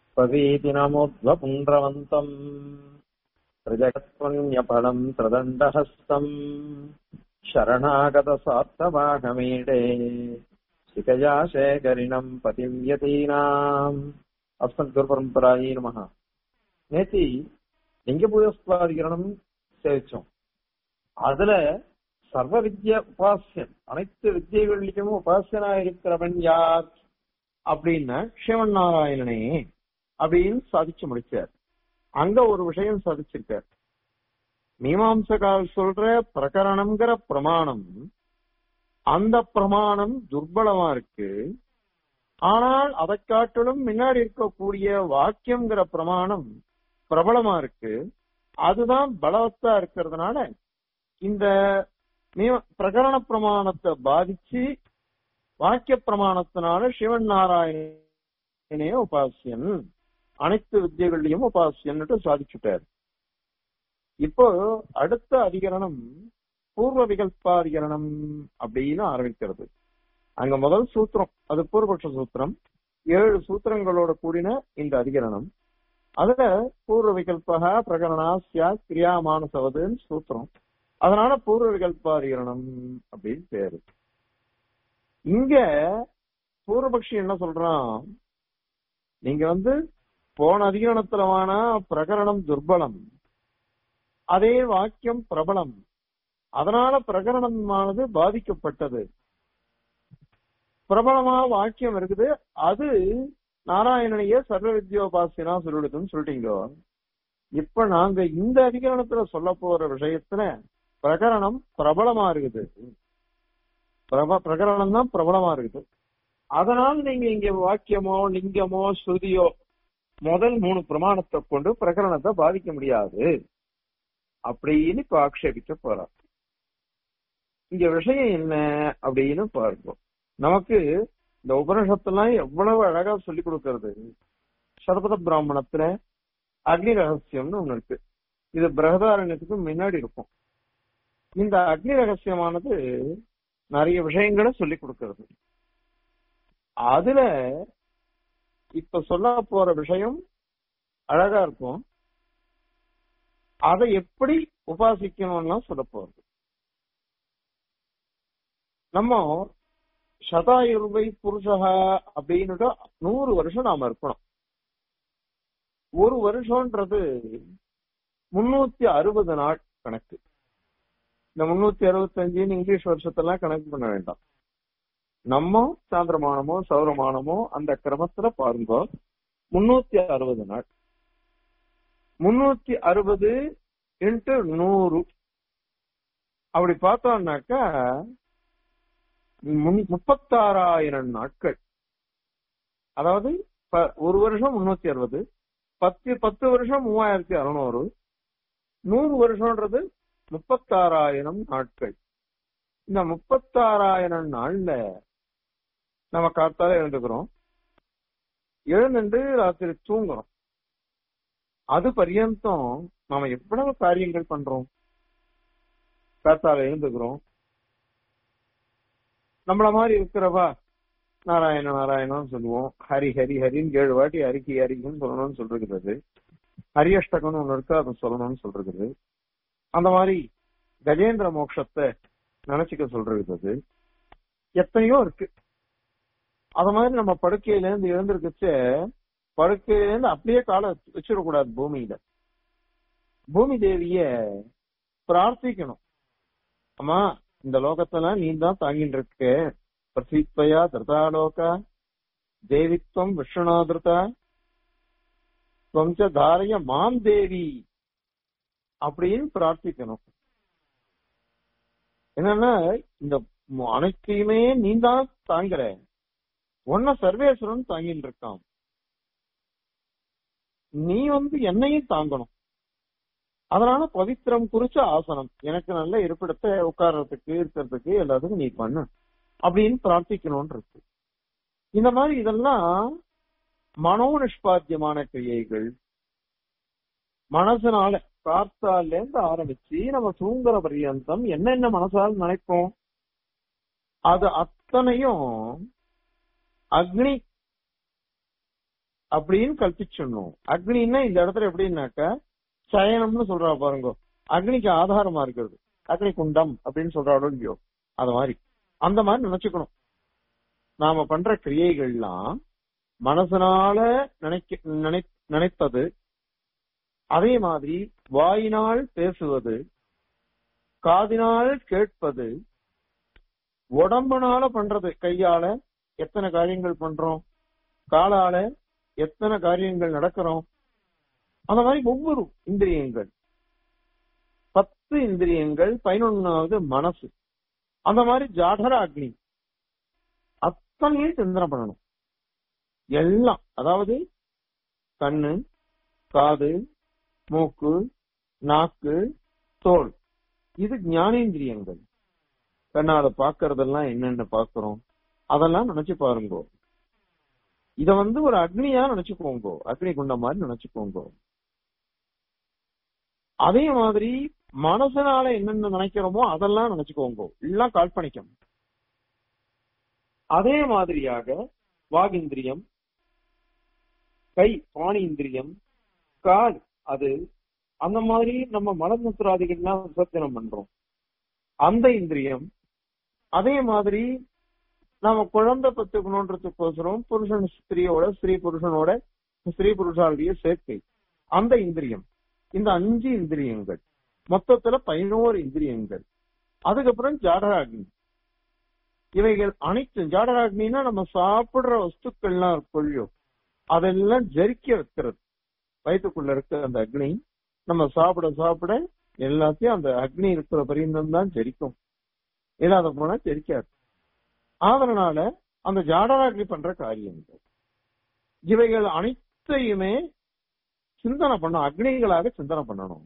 त्ववीति नमोद्वपुण्ड्रवन्तम् त्रिजगत्त्वन्यफलम् त्रिदण्डहस्तम् शरणागतसात्तवाहमीडे शिखया शेखरिणम् पतिम् यतीनाम् அஸ்மத்குருபரம்பராயி நமகா நேத்தி லிங்க பூஜஸ்வாதிகரணம் சேவிச்சோம் அதுல சர்வ வித்ய உபாசியன் அனைத்து வித்தியகளிலும் உபாசியனா இருக்கிறவன் யார் அப்படின்னா சிவன் நாராயணனே அப்படின்னு சாதிச்சு முடிச்சார் அங்க ஒரு விஷயம் சாதிச்சிருக்கார் மீமாம்சகால் சொல்ற பிரகரணம்ங்கிற பிரமாணம் அந்த பிரமாணம் துர்பலமா இருக்கு ஆனால் அதை காட்டிலும் முன்னாடி இருக்கக்கூடிய வாக்கியம்ங்கிற பிரமாணம் பிரபலமா இருக்கு அதுதான் பலவத்தா இருக்கிறதுனால இந்த பிரகரண பிரமாணத்தை பாதிச்சு வாக்கிய பிரமாணத்தினால சிவன் நாராயணனே உபாசியன் அனைத்து வித்தியகள்லயும் உபாசியன்னுட்டு சாதிச்சுட்டார் இப்போ அடுத்த அதிகரணம் பூர்வ விகல்பாதிகரணம் அப்படின்னு ஆரம்பிக்கிறது அங்க முதல் சூத்திரம் அது பூர்வபக்ஷ சூத்திரம் ஏழு சூத்திரங்களோட கூடின இந்த அதிகரணம் அதுல பூர்வ விகல்பக பிரகரணா சியா கிரியா மானசவதுன்னு சூத்திரம் அதனால பூர்வ விகல்பாதிகரணம் அப்படின்னு பேரு இங்க பூர்வபக்ஷி என்ன சொல்றான் நீங்க வந்து போன அதிகரணத்துல வேணா பிரகரணம் துர்பலம் அதே வாக்கியம் பிரபலம் அதனால பிரகரணமானது பாதிக்கப்பட்டது பிரபலமா வாக்கியம் இருக்குது அது நாராயணனையே சர்வ வித்யோபாசினா சொல்லிடுதுன்னு சொல்லிட்டீங்க இப்ப நாங்க இந்த அதிகரணத்துல சொல்ல போற விஷயத்துல பிரகரணம் பிரபலமா இருக்குது பிரப பிரகரணம் தான் பிரபலமா இருக்குது அதனால நீங்க இங்க வாக்கியமோ லிங்கமோ ஸ்ருதியோ முதல் மூணு பிரமாணத்தை கொண்டு பிரகரணத்தை பாதிக்க முடியாது அப்படின்னு இப்ப ஆக்ஷேபிக்க போறார் இங்க விஷயம் என்ன அப்படின்னு பார்ப்போம் நமக்கு இந்த உபனிஷத்தெல்லாம் எவ்வளவு அழகா சொல்லி கொடுக்கறது சரபத பிராமணத்துல அக்னி ரகசியம்னு ஒண்ணு இருக்கு இது பிரகதாரண்யத்துக்கு முன்னாடி இருக்கும் இந்த அக்னி ரகசியமானது நிறைய விஷயங்களை சொல்லி கொடுக்கறது அதுல இப்ப சொல்ல போற விஷயம் அழகா இருக்கும் அதை எப்படி உபாசிக்கணும்னா சொல்ல போறது நம்ம சதாயுர்வை புருஷகா அப்படின்னுட்டு நூறு வருஷம் நாம இருக்கணும் ஒரு வருஷம்ன்றது முன்னூத்தி அறுபது நாள் கணக்கு இந்த முன்னூத்தி அறுபத்தஞ்சுன்னு இங்கிலீஷ் வருஷத்தெல்லாம் கணக்கு பண்ண வேண்டாம் நம்ம சாந்திரமானமோ சௌரமானமோ அந்த கிரமத்துல பாருங்க முன்னூத்தி அறுபது நாள் முன்னூத்தி அறுபது இன்ட்டு நூறு அப்படி பார்த்தோம்னாக்கா முப்பத்தாறாயிரம் நாட்கள் அதாவது ஒரு வருஷம் முன்னூத்தி அறுபது பத்து பத்து வருஷம் மூவாயிரத்தி அறுநூறு நூறு வருஷம்ன்றது முப்பத்தாறாயிரம் நாட்கள் இந்த முப்பத்தாறாயிரம் நாள்ல நம்ம காத்தால எழுந்துக்கிறோம் எழுந்துட்டு ராத்திரி தூங்குறோம் அது பரியந்தம் நாம எவ்வளவு காரியங்கள் பண்றோம் காத்தால எழுந்துக்கிறோம் நம்மள மாதிரி இருக்கிறவா நாராயண நாராயணம் சொல்லுவோம் ஹரி ஹரி ஹரின்னு ஏழு வாட்டி ஹரிக்கு ஹரிக்குன்னு சொல்லணும்னு சொல்றது ஹரியஷ்டகம்னு ஒண்ணு இருக்கு அதை சொல்லணும்னு சொல்றது அந்த மாதிரி கஜேந்திர மோட்சத்தை நினைச்சுக்க சொல்றது எத்தனையோ இருக்கு அத மாதிரி நம்ம படுக்கையில இருந்து எழுந்திருக்கச்ச படுக்கையில இருந்து அப்படியே காலை வச்சிடக்கூடாது பூமியில பூமி தேவிய பிரார்த்திக்கணும் அம்மா இந்த லோகத்தெல்லாம் நீ தான் தாங்கிட்டு இருக்க பிரசீத்வயா திருதாலோகா தேவித்வம் விஷ்ணுநாதிருதா துவஞ்ச தாரைய மாம் தேவி அப்படின்னு பிரார்த்திக்கணும் என்னன்னா இந்த அனைத்தையுமே நீ தான் தாங்குற ஒன்ன சர்வேஸ்வரன் தாங்கிட்டு இருக்கான் நீ வந்து என்னையும் தாங்கணும் அதனால பவித்திரம் குறிச்ச ஆசனம் எனக்கு நல்ல இருப்பிடத்தை உட்கார்றதுக்கு இருக்கிறதுக்கு எல்லாத்துக்கும் நீ பண்ணு அப்படின்னு பிரார்த்திக்கணும்னு இருக்கு இந்த மாதிரி இதெல்லாம் மனோ நிஷ்பாத்தியமான கிரியைகள் மனசனால காத்தால இருந்து ஆரம்பிச்சு நம்ம தூங்குற பரியந்தம் என்னென்ன மனசால் நினைப்போம் அது அத்தனையும் அக்னி அப்படின்னு கல்பிச்சிடணும் அக்னின்னா இந்த இடத்துல எப்படின்னாக்க சயனம்னு சொல்றா பாருங்க அக்னிக்கு ஆதாரமா இருக்கிறது அக்னி குண்டம் அப்படின்னு சொல்றாடோ இல்லையோ அது மாதிரி அந்த மாதிரி நினைச்சுக்கணும் நாம பண்ற கிரியைகள்லாம் மனசனால நினைக்க நினை நினைப்பது அதே மாதிரி வாயினால் பேசுவது காதினால் கேட்பது உடம்புனால பண்றது கையால எத்தனை காரியங்கள் பண்றோம் காலால எத்தனை காரியங்கள் நடக்கிறோம் அந்த மாதிரி ஒவ்வொரு இந்திரியங்கள் பத்து இந்திரியங்கள் பதினொன்னாவது மனசு அந்த மாதிரி ஜாடர அக்னி அத்தனையும் சிந்தனை பண்ணணும் எல்லாம் அதாவது கண்ணு காது மூக்கு நாக்கு தோல் இது ஞானேந்திரியங்கள் கண்ணால பாக்குறதெல்லாம் என்னென்ன பாக்குறோம் அதெல்லாம் நினைச்சு பாருங்க இத வந்து ஒரு அக்னியா நினைச்சுக்கோங்க அக்னி குண்ட மாதிரி நினைச்சுக்கோங்க அதே மாதிரி மனசனால என்னென்ன நினைக்கிறோமோ அதெல்லாம் நினைச்சுக்கோங்க எல்லாம் கால்பனிக்கம் அதே மாதிரியாக வாகிந்திரியம் கை பாணி இந்திரியம் கால் அது அந்த மாதிரி நம்ம மலமுத்திராதிகள்லாம் விசர்ஜனம் பண்றோம் அந்த இந்திரியம் அதே மாதிரி நாம குழந்தை பத்துக்கணுன்றதுக்கோசரம் புருஷன் ஸ்திரீயோட ஸ்திரீ புருஷனோட ஸ்திரீ புருஷாளுடைய சேர்க்கை அந்த இந்திரியம் இந்த அஞ்சு இந்திரியங்கள் மொத்தத்துல பதினோரு இந்திரியங்கள் அதுக்கப்புறம் ஜாடராக்னி இவைகள் அனைத்து ஜாடராக்னின்னா நம்ம சாப்பிடுற வஸ்துக்கள்லாம் கொள்ளியோ அதெல்லாம் ஜரிக்க வைக்கிறது வயிற்றுக்குள்ள இருக்க அந்த அக்னி நம்ம சாப்பிட சாப்பிட எல்லாத்தையும் அந்த அக்னி இருக்கிற பரியந்தம் தான் ஜெரிக்கும் இல்லாத போனா ஜெரிக்காது அதனால அந்த ஜாடராக்னி பண்ற காரியங்கள் இவைகள் அனைத்தையுமே சிந்தனை பண்ணணும் அக்னிகளாக சிந்தனை பண்ணணும்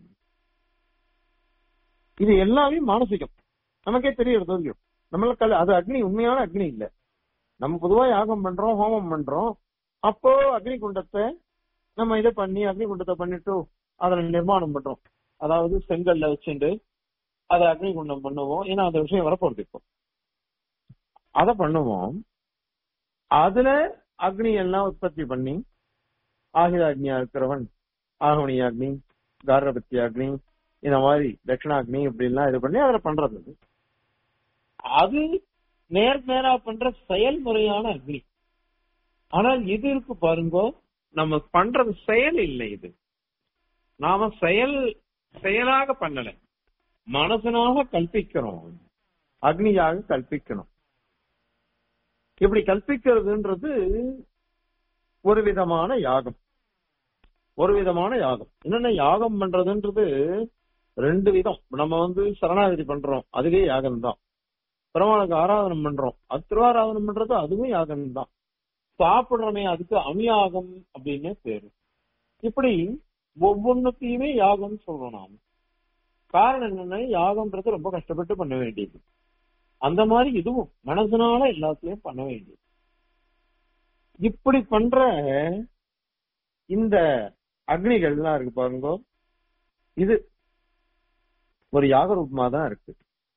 இது எல்லாமே மானசிகம் நமக்கே தெரியறது இல்லையோ நம்மளுக்கு அது அக்னி உண்மையான அக்னி இல்ல நம்ம பொதுவா யாகம் பண்றோம் ஹோமம் பண்றோம் அப்போ அக்னி குண்டத்தை நம்ம இதை பண்ணி அக்னி குண்டத்தை பண்ணிட்டு அதுல நிர்மாணம் பண்றோம் அதாவது செங்கல்ல வச்சுட்டு அதை அக்னி குண்டம் பண்ணுவோம் ஏன்னா அந்த விஷயம் வரப்போறது இப்போ அத பண்ணுவோம் அதுல அக்னி எல்லாம் உற்பத்தி பண்ணி ஆகித அக்னியா இருக்கிறவன் ஆகமணி அக்னி காரபத்தி அக்னி இந்த மாதிரி தட்சிணாக்னி இப்படி எல்லாம் இது பண்ணி அதுல பண்றது அது. அது நேர் நேரா பண்ற செயல்முறையான அக்னி ஆனால் இது இருக்கு பாருங்க நம்ம பண்றது செயல் இல்லை இது நாம செயல் செயலாக பண்ணல மனசனாக கல்பிக்கிறோம் அக்னியாக கல்பிக்கணும் இப்படி கல்பிக்கிறதுன்றது ஒரு விதமான யாகம் ஒரு விதமான யாகம் என்னென்ன யாகம் பண்றதுன்றது ரெண்டு விதம் நம்ம வந்து சரணாகதி பண்றோம் அதுவே யாகம் தான் பெருமாளுக்கு ஆராதனம் பண்றோம் அது திருவாராதனம் பண்றது அதுவும் யாகம் தான் சாப்பிடுறோமே அதுக்கு அமியாகம் அப்படின்னு பேரு இப்படி ஒவ்வொன்னுத்தையுமே யாகம்னு சொல்றோம் நாம காரணம் என்னன்னா யாகம்ன்றது ரொம்ப கஷ்டப்பட்டு பண்ண வேண்டியது அந்த மாதிரி இதுவும் மனசனால எல்லாத்தையும் பண்ண வேண்டியது இப்படி பண்ற இந்த அக்னிகள்லாம் இருக்கு பாருங்க இது ஒரு யாக ரூபமா தான் இருக்கு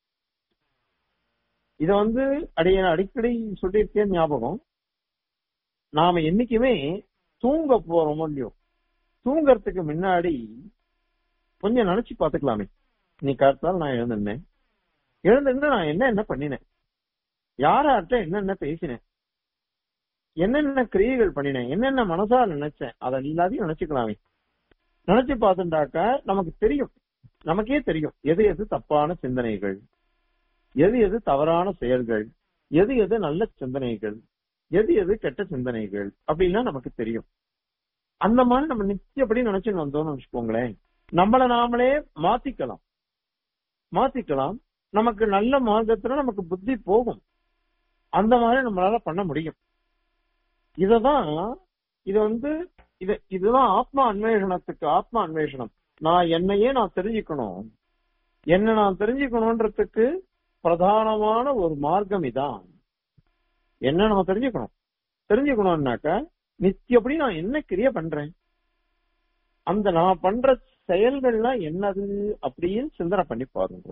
இத வந்து அடைய அடிக்கடி சொல்லியிருக்கேன் ஞாபகம் நாம என்னைக்குமே தூங்க போறோமோ இல்லையோ தூங்கறதுக்கு முன்னாடி கொஞ்சம் நினைச்சு பாத்துக்கலாமே நீ கருத்தால் நான் எழுந்திருந்தேன் எழுந்திருந்து நான் என்ன என்ன பண்ணினேன் யார்கிட்ட என்னென்ன பேசினேன் என்னென்ன கிரியைகள் பண்ணினேன் என்னென்ன மனசா நினைச்சேன் அதை எல்லாத்தையும் நினைச்சுக்கலாமே நினைச்சு பார்த்துட்டாக்க நமக்கு தெரியும் நமக்கே தெரியும் எது எது தப்பான சிந்தனைகள் எது எது தவறான செயல்கள் எது எது நல்ல சிந்தனைகள் எது எது கெட்ட சிந்தனைகள் அப்படின்னா நமக்கு தெரியும் அந்த மாதிரி நம்ம நித்தியப்படி நினைச்சுன்னு வந்தோம்னு வச்சுக்கோங்களேன் நம்மள நாமளே மாத்திக்கலாம் மாத்திக்கலாம் நமக்கு நல்ல மார்க்கத்துல நமக்கு புத்தி போகும் அந்த மாதிரி நம்மளால பண்ண முடியும் இததான் இது வந்து இது இதுதான் ஆத்மா அன்வேஷணத்துக்கு ஆத்மா அன்வேஷணம் நான் என்னையே நான் தெரிஞ்சுக்கணும் என்ன நான் தெரிஞ்சுக்கணும்ன்றதுக்கு பிரதானமான ஒரு மார்க்கம் இதான் என்ன நம்ம தெரிஞ்சுக்கணும் தெரிஞ்சுக்கணும்னாக்க நித்தியப்படி நான் என்ன கிரிய பண்றேன் அந்த நான் பண்ற செயல்கள்லாம் என்னது அப்படின்னு சிந்தனை பண்ணி பாருங்க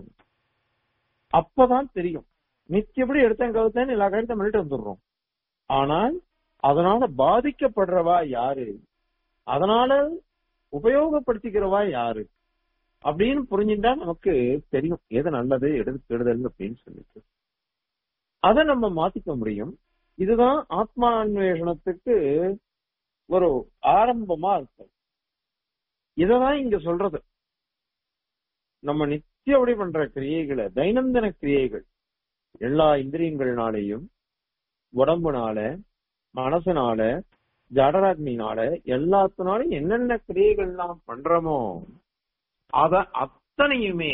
அப்பதான் தெரியும் நித்தியப்படி எடுத்தேன் கவுத்தேன் எல்லா காரியத்தையும் பண்ணிட்டு வந்துடுறோம் ஆனால் அதனால பாதிக்கப்படுறவா யாரு அதனால உபயோகப்படுத்திக்கிறவா யாரு அப்படின்னு புரிஞ்சுட்டா நமக்கு தெரியும் எது நல்லது எது கெடுதல் அப்படின்னு சொல்லிட்டு அதை நம்ம மாத்திக்க முடியும் இதுதான் ஆத்மான்வேஷணத்துக்கு ஒரு ஆரம்பமா இருக்கும் இததான் இங்க சொல்றது நம்ம நித்தியபடி பண்ற கிரியைகளை தைனந்தின கிரியைகள் எல்லா இந்திரியங்கள்னாலையும் உடம்புனால மனசுனால ஜடராக்னினால எல்லாத்தினாலும் என்னென்ன கிரியைகள் நாம் பண்றோமோ அத அத்தனையுமே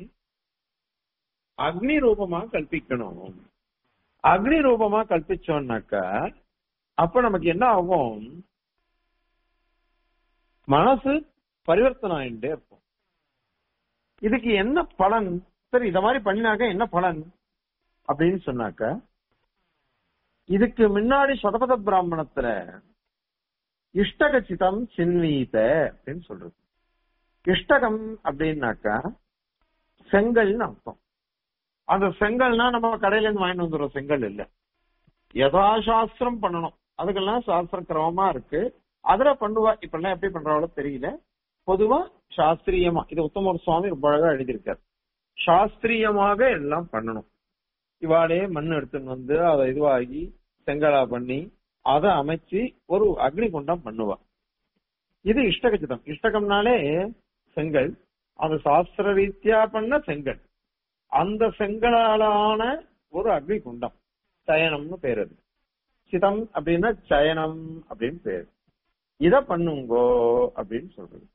அக்னி ரூபமா கல்பிக்கணும் அக்னி ரூபமா கல்பிச்சோம்னாக்கா அப்ப நமக்கு என்ன ஆகும் மனசு பரிவர்த்தனம் ஆயிட்டே இருக்கும் இதுக்கு என்ன பலன் சரி இத மாதிரி பண்ணினாக்க என்ன பலன் அப்படின்னு சொன்னாக்க இதுக்கு முன்னாடி சதபத பிராமணத்துல இஷ்டகச்சிதம் சின்வீத அப்படின்னு சொல்றது இஷ்டகம் அப்படின்னாக்கா செங்கல்னு அர்த்தம் அந்த செங்கல்னா நம்ம கடையில இருந்து வாங்கிட்டு வந்துடுறோம் செங்கல் இல்ல யதாசாஸ்திரம் பண்ணணும் அதுக்கெல்லாம் சாஸ்திர கிரமமா இருக்கு அதுல பண்ணுவா இப்ப எல்லாம் எப்படி பண்றாங்களோ தெரியல பொதுவா சாஸ்திரியமா இது உத்தமர் சுவாமி ரொம்ப அழகா எழுதியிருக்காரு சாஸ்திரியமாக எல்லாம் பண்ணணும் இவாளே மண் எடுத்துன்னு வந்து அதை இதுவாகி செங்கலா பண்ணி அதை அமைச்சு ஒரு அக்னி குண்டம் பண்ணுவா இது இஷ்டகச்சிதம் இஷ்டகம்னாலே செங்கல் அது சாஸ்திர ரீதியா பண்ண செங்கல் அந்த செங்கலாலான ஒரு அக்னி குண்டம் சயனம்னு பேர் அது சிதம் அப்படின்னா சயனம் அப்படின்னு பேர் இத பண்ணுங்கோ அப்படின்னு சொல்றது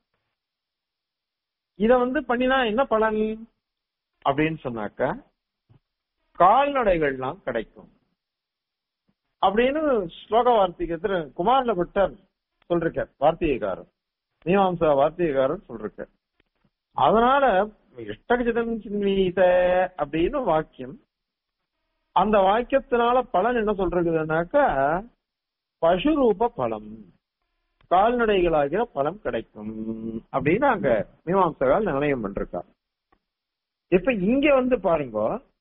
இத வந்து பண்ணினா என்ன பலன் அப்படின்னு சொன்னாக்க கால்நடைகள்லாம் கிடைக்கும் அப்படின்னு ஸ்லோக வார்த்திகத்துல குமார்ல பட்டர் சொல்றார் வார்த்திகைக்காரர் மீமாம்சா வார்த்திகைக்காரர் சொல்றார் அதனால இஷ்டகஜிதம் சின்வீத அப்படின்னு வாக்கியம் அந்த வாக்கியத்தினால பலன் என்ன சொல்றதுன்னாக்கா பசுரூப பலம் கால்நடைகளாகிற பலம் கிடைக்கும் அப்படின்னு அங்க மீமாம்சகால் நிர்ணயம் பண்றா இப்ப இங்க வந்து பாருங்க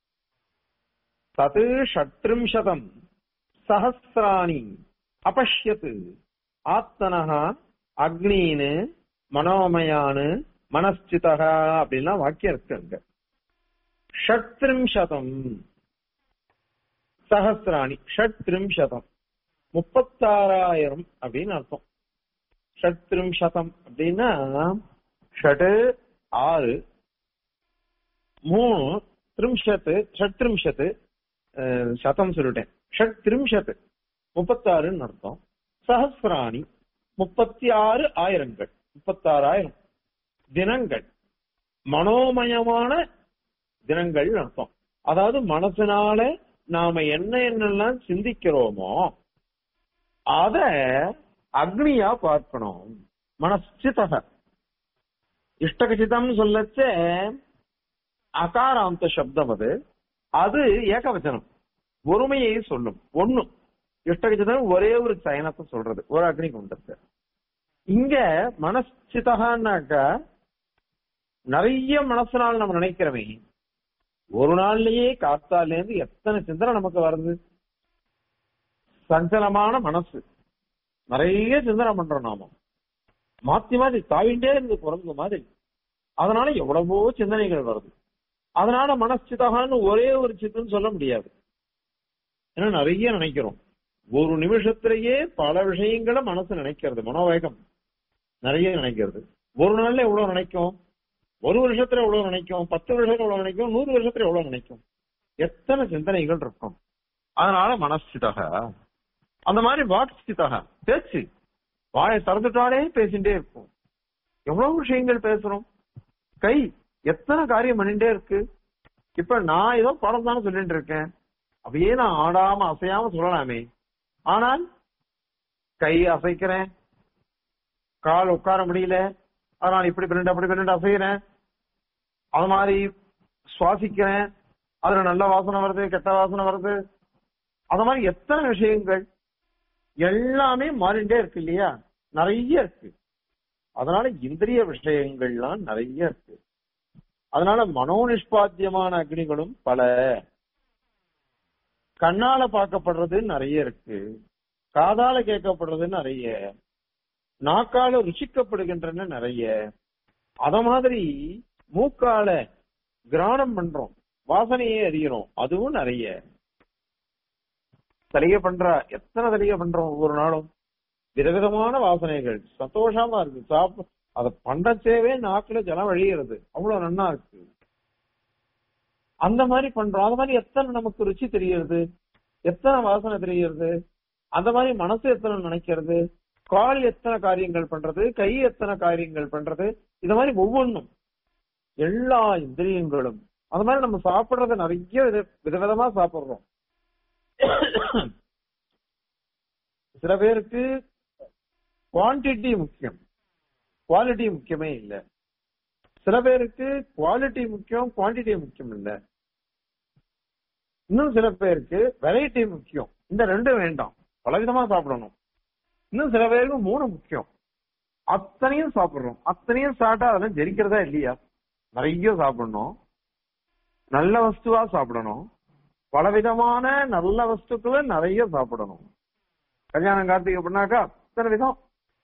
தது ஷட்ரிம்சதம் சஹசிராணி அபஷ்யத் ஆத்மனஹா அக்னீனு மனோமயானு மனஸ்சிதா அப்படின்லாம் வாக்கியம் இருக்கு அங்க ஷட்ரிம்சதம் சஹசிராணி ஷட்ரிம்சதம் முப்பத்தாறாயிரம் அப்படின்னு அர்த்தம் ஷட்ரிம்சதம் அப்படின்னா ஷடு ஆறு மூணு திரிம்ஷத்து ஷட்ரிம்ஷத்து சதம் சொல்லிட்டேன் ஷட் திரிம்ஷத்து முப்பத்தாறுன்னு அர்த்தம் சஹசிராணி முப்பத்தி ஆறு ஆயிரங்கள் முப்பத்தாறாயிரம் தினங்கள் மனோமயமான தினங்கள் அர்த்தம் அதாவது மனசினால நாம என்ன என்னெல்லாம் சிந்திக்கிறோமோ அத அக்னியா பார்க்கணும் மனசிதக இஷ்டகச்சிதம் சொல்லச்ச அகாராந்த சப்தம் அது அது ஏகவச்சனம் ஒருமையை சொல்லும் ஒண்ணு இஷ்டகச்சிதம் ஒரே ஒரு சயனத்தை சொல்றது ஒரு அக்னி குண்டத்தை இங்க மனசிதகான்னாக்கா நிறைய மனசுனால நம்ம நினைக்கிறவே ஒரு நாள்லயே காத்தால இருந்து எத்தனை சிந்தனை நமக்கு வருது சஞ்சலமான மனசு நிறைய சிந்தனை பண்றோம் நாம மாத்தி மாத்தி தாவிண்டே இருந்து பிறந்த மாதிரி அதனால எவ்வளவோ சிந்தனைகள் வருது அதனால மனசிதகான்னு ஒரே ஒரு சித்தன்னு சொல்ல முடியாது ஏன்னா நிறைய நினைக்கிறோம் ஒரு நிமிஷத்திலேயே பல விஷயங்களை மனசு நினைக்கிறது மனோவேகம் நிறைய நினைக்கிறது ஒரு நாள்ல எவ்வளவு நினைக்கும் ஒரு வருஷத்துல எவ்வளவு நினைக்கும் பத்து வருஷத்துல எவ்வளவு நினைக்கும் நூறு வருஷத்துல எவ்வளவு நினைக்கும் எத்தனை சிந்தனைகள் இருக்கும் அதனால மனசிதக அந்த மாதிரி வாக்சிதக பேச்சு வாயை திறந்துட்டாலே பேசிட்டே இருக்கும் எவ்வளவு விஷயங்கள் பேசுறோம் கை எத்தனை காரியம் பண்ணிட்டே இருக்கு இப்ப நான் ஏதோ படம் தானே சொல்லிட்டு இருக்கேன் அப்படியே நான் ஆடாம அசையாம சொல்லலாமே ஆனால் கை அசைக்கிறேன் கால் உட்கார முடியல அதனால இப்படி பண்ணிட்டு அப்படி பண்ணிட்டு அசைகிறேன் அது மாதிரி சுவாசிக்கிறேன் அதுல நல்ல வாசனை வருது கெட்ட வாசனை வருது அது மாதிரி எத்தனை விஷயங்கள் எல்லாமே மாறிண்டே இருக்கு இல்லையா நிறைய இருக்கு அதனால இந்திரிய விஷயங்கள்லாம் நிறைய இருக்கு அதனால மனோநிஷ்பாத்தியமான அக்னிகளும் பல கண்ணால பார்க்கப்படுறது நிறைய இருக்கு காதால கேட்கப்படுறது நிறைய நாக்கால ருசிக்கப்படுகின்றன நிறைய அத மாதிரி மூக்கால கிராணம் பண்றோம் வாசனையே அறியறோம் அதுவும் நிறைய தலிகை பண்றா எத்தனை தலிகை பண்றோம் ஒவ்வொரு நாளும் விதவிதமான வாசனைகள் சந்தோஷமா இருக்கு சாப்பிட அத பண்றச்சேவே நாக்குல ஜலம் வழிகிறது அவ்வளவு நன்னா இருக்கு அந்த மாதிரி பண்றோம் அந்த மாதிரி எத்தனை நமக்கு ருச்சி தெரியுது எத்தனை வாசனை தெரியுது அந்த மாதிரி மனசு எத்தனை நினைக்கிறது கால் எத்தனை காரியங்கள் பண்றது கை எத்தனை காரியங்கள் பண்றது இந்த மாதிரி ஒவ்வொன்றும் எல்லா இந்திரியங்களும் அந்த மாதிரி நம்ம சாப்பிடுறத நிறைய வித விதவிதமா சாப்பிடுறோம் சில பேருக்கு குவான்டிட்டி முக்கியம் குவாலிட்டி முக்கியமே இல்ல சில பேருக்கு குவாலிட்டி முக்கியம் குவான்டிட்டி முக்கியம் இல்ல இன்னும் சில பேருக்கு வெரைட்டி முக்கியம் இந்த ரெண்டும் வேண்டாம் பலவிதமா சாப்பிடணும் இன்னும் சில பேருக்கு மூணு முக்கியம் அத்தனையும் சாப்பிடுறோம் அத்தனையும் சாப்பிட்டா அதெல்லாம் ஜெரிக்கிறதா இல்லையா நிறைய சாப்பிடணும் நல்ல வஸ்துவா சாப்பிடணும் பலவிதமான நல்ல வஸ்துக்களை நிறைய சாப்பிடணும் கல்யாணம் கார்த்திகை பண்ணாக்கா அத்தனை விதம்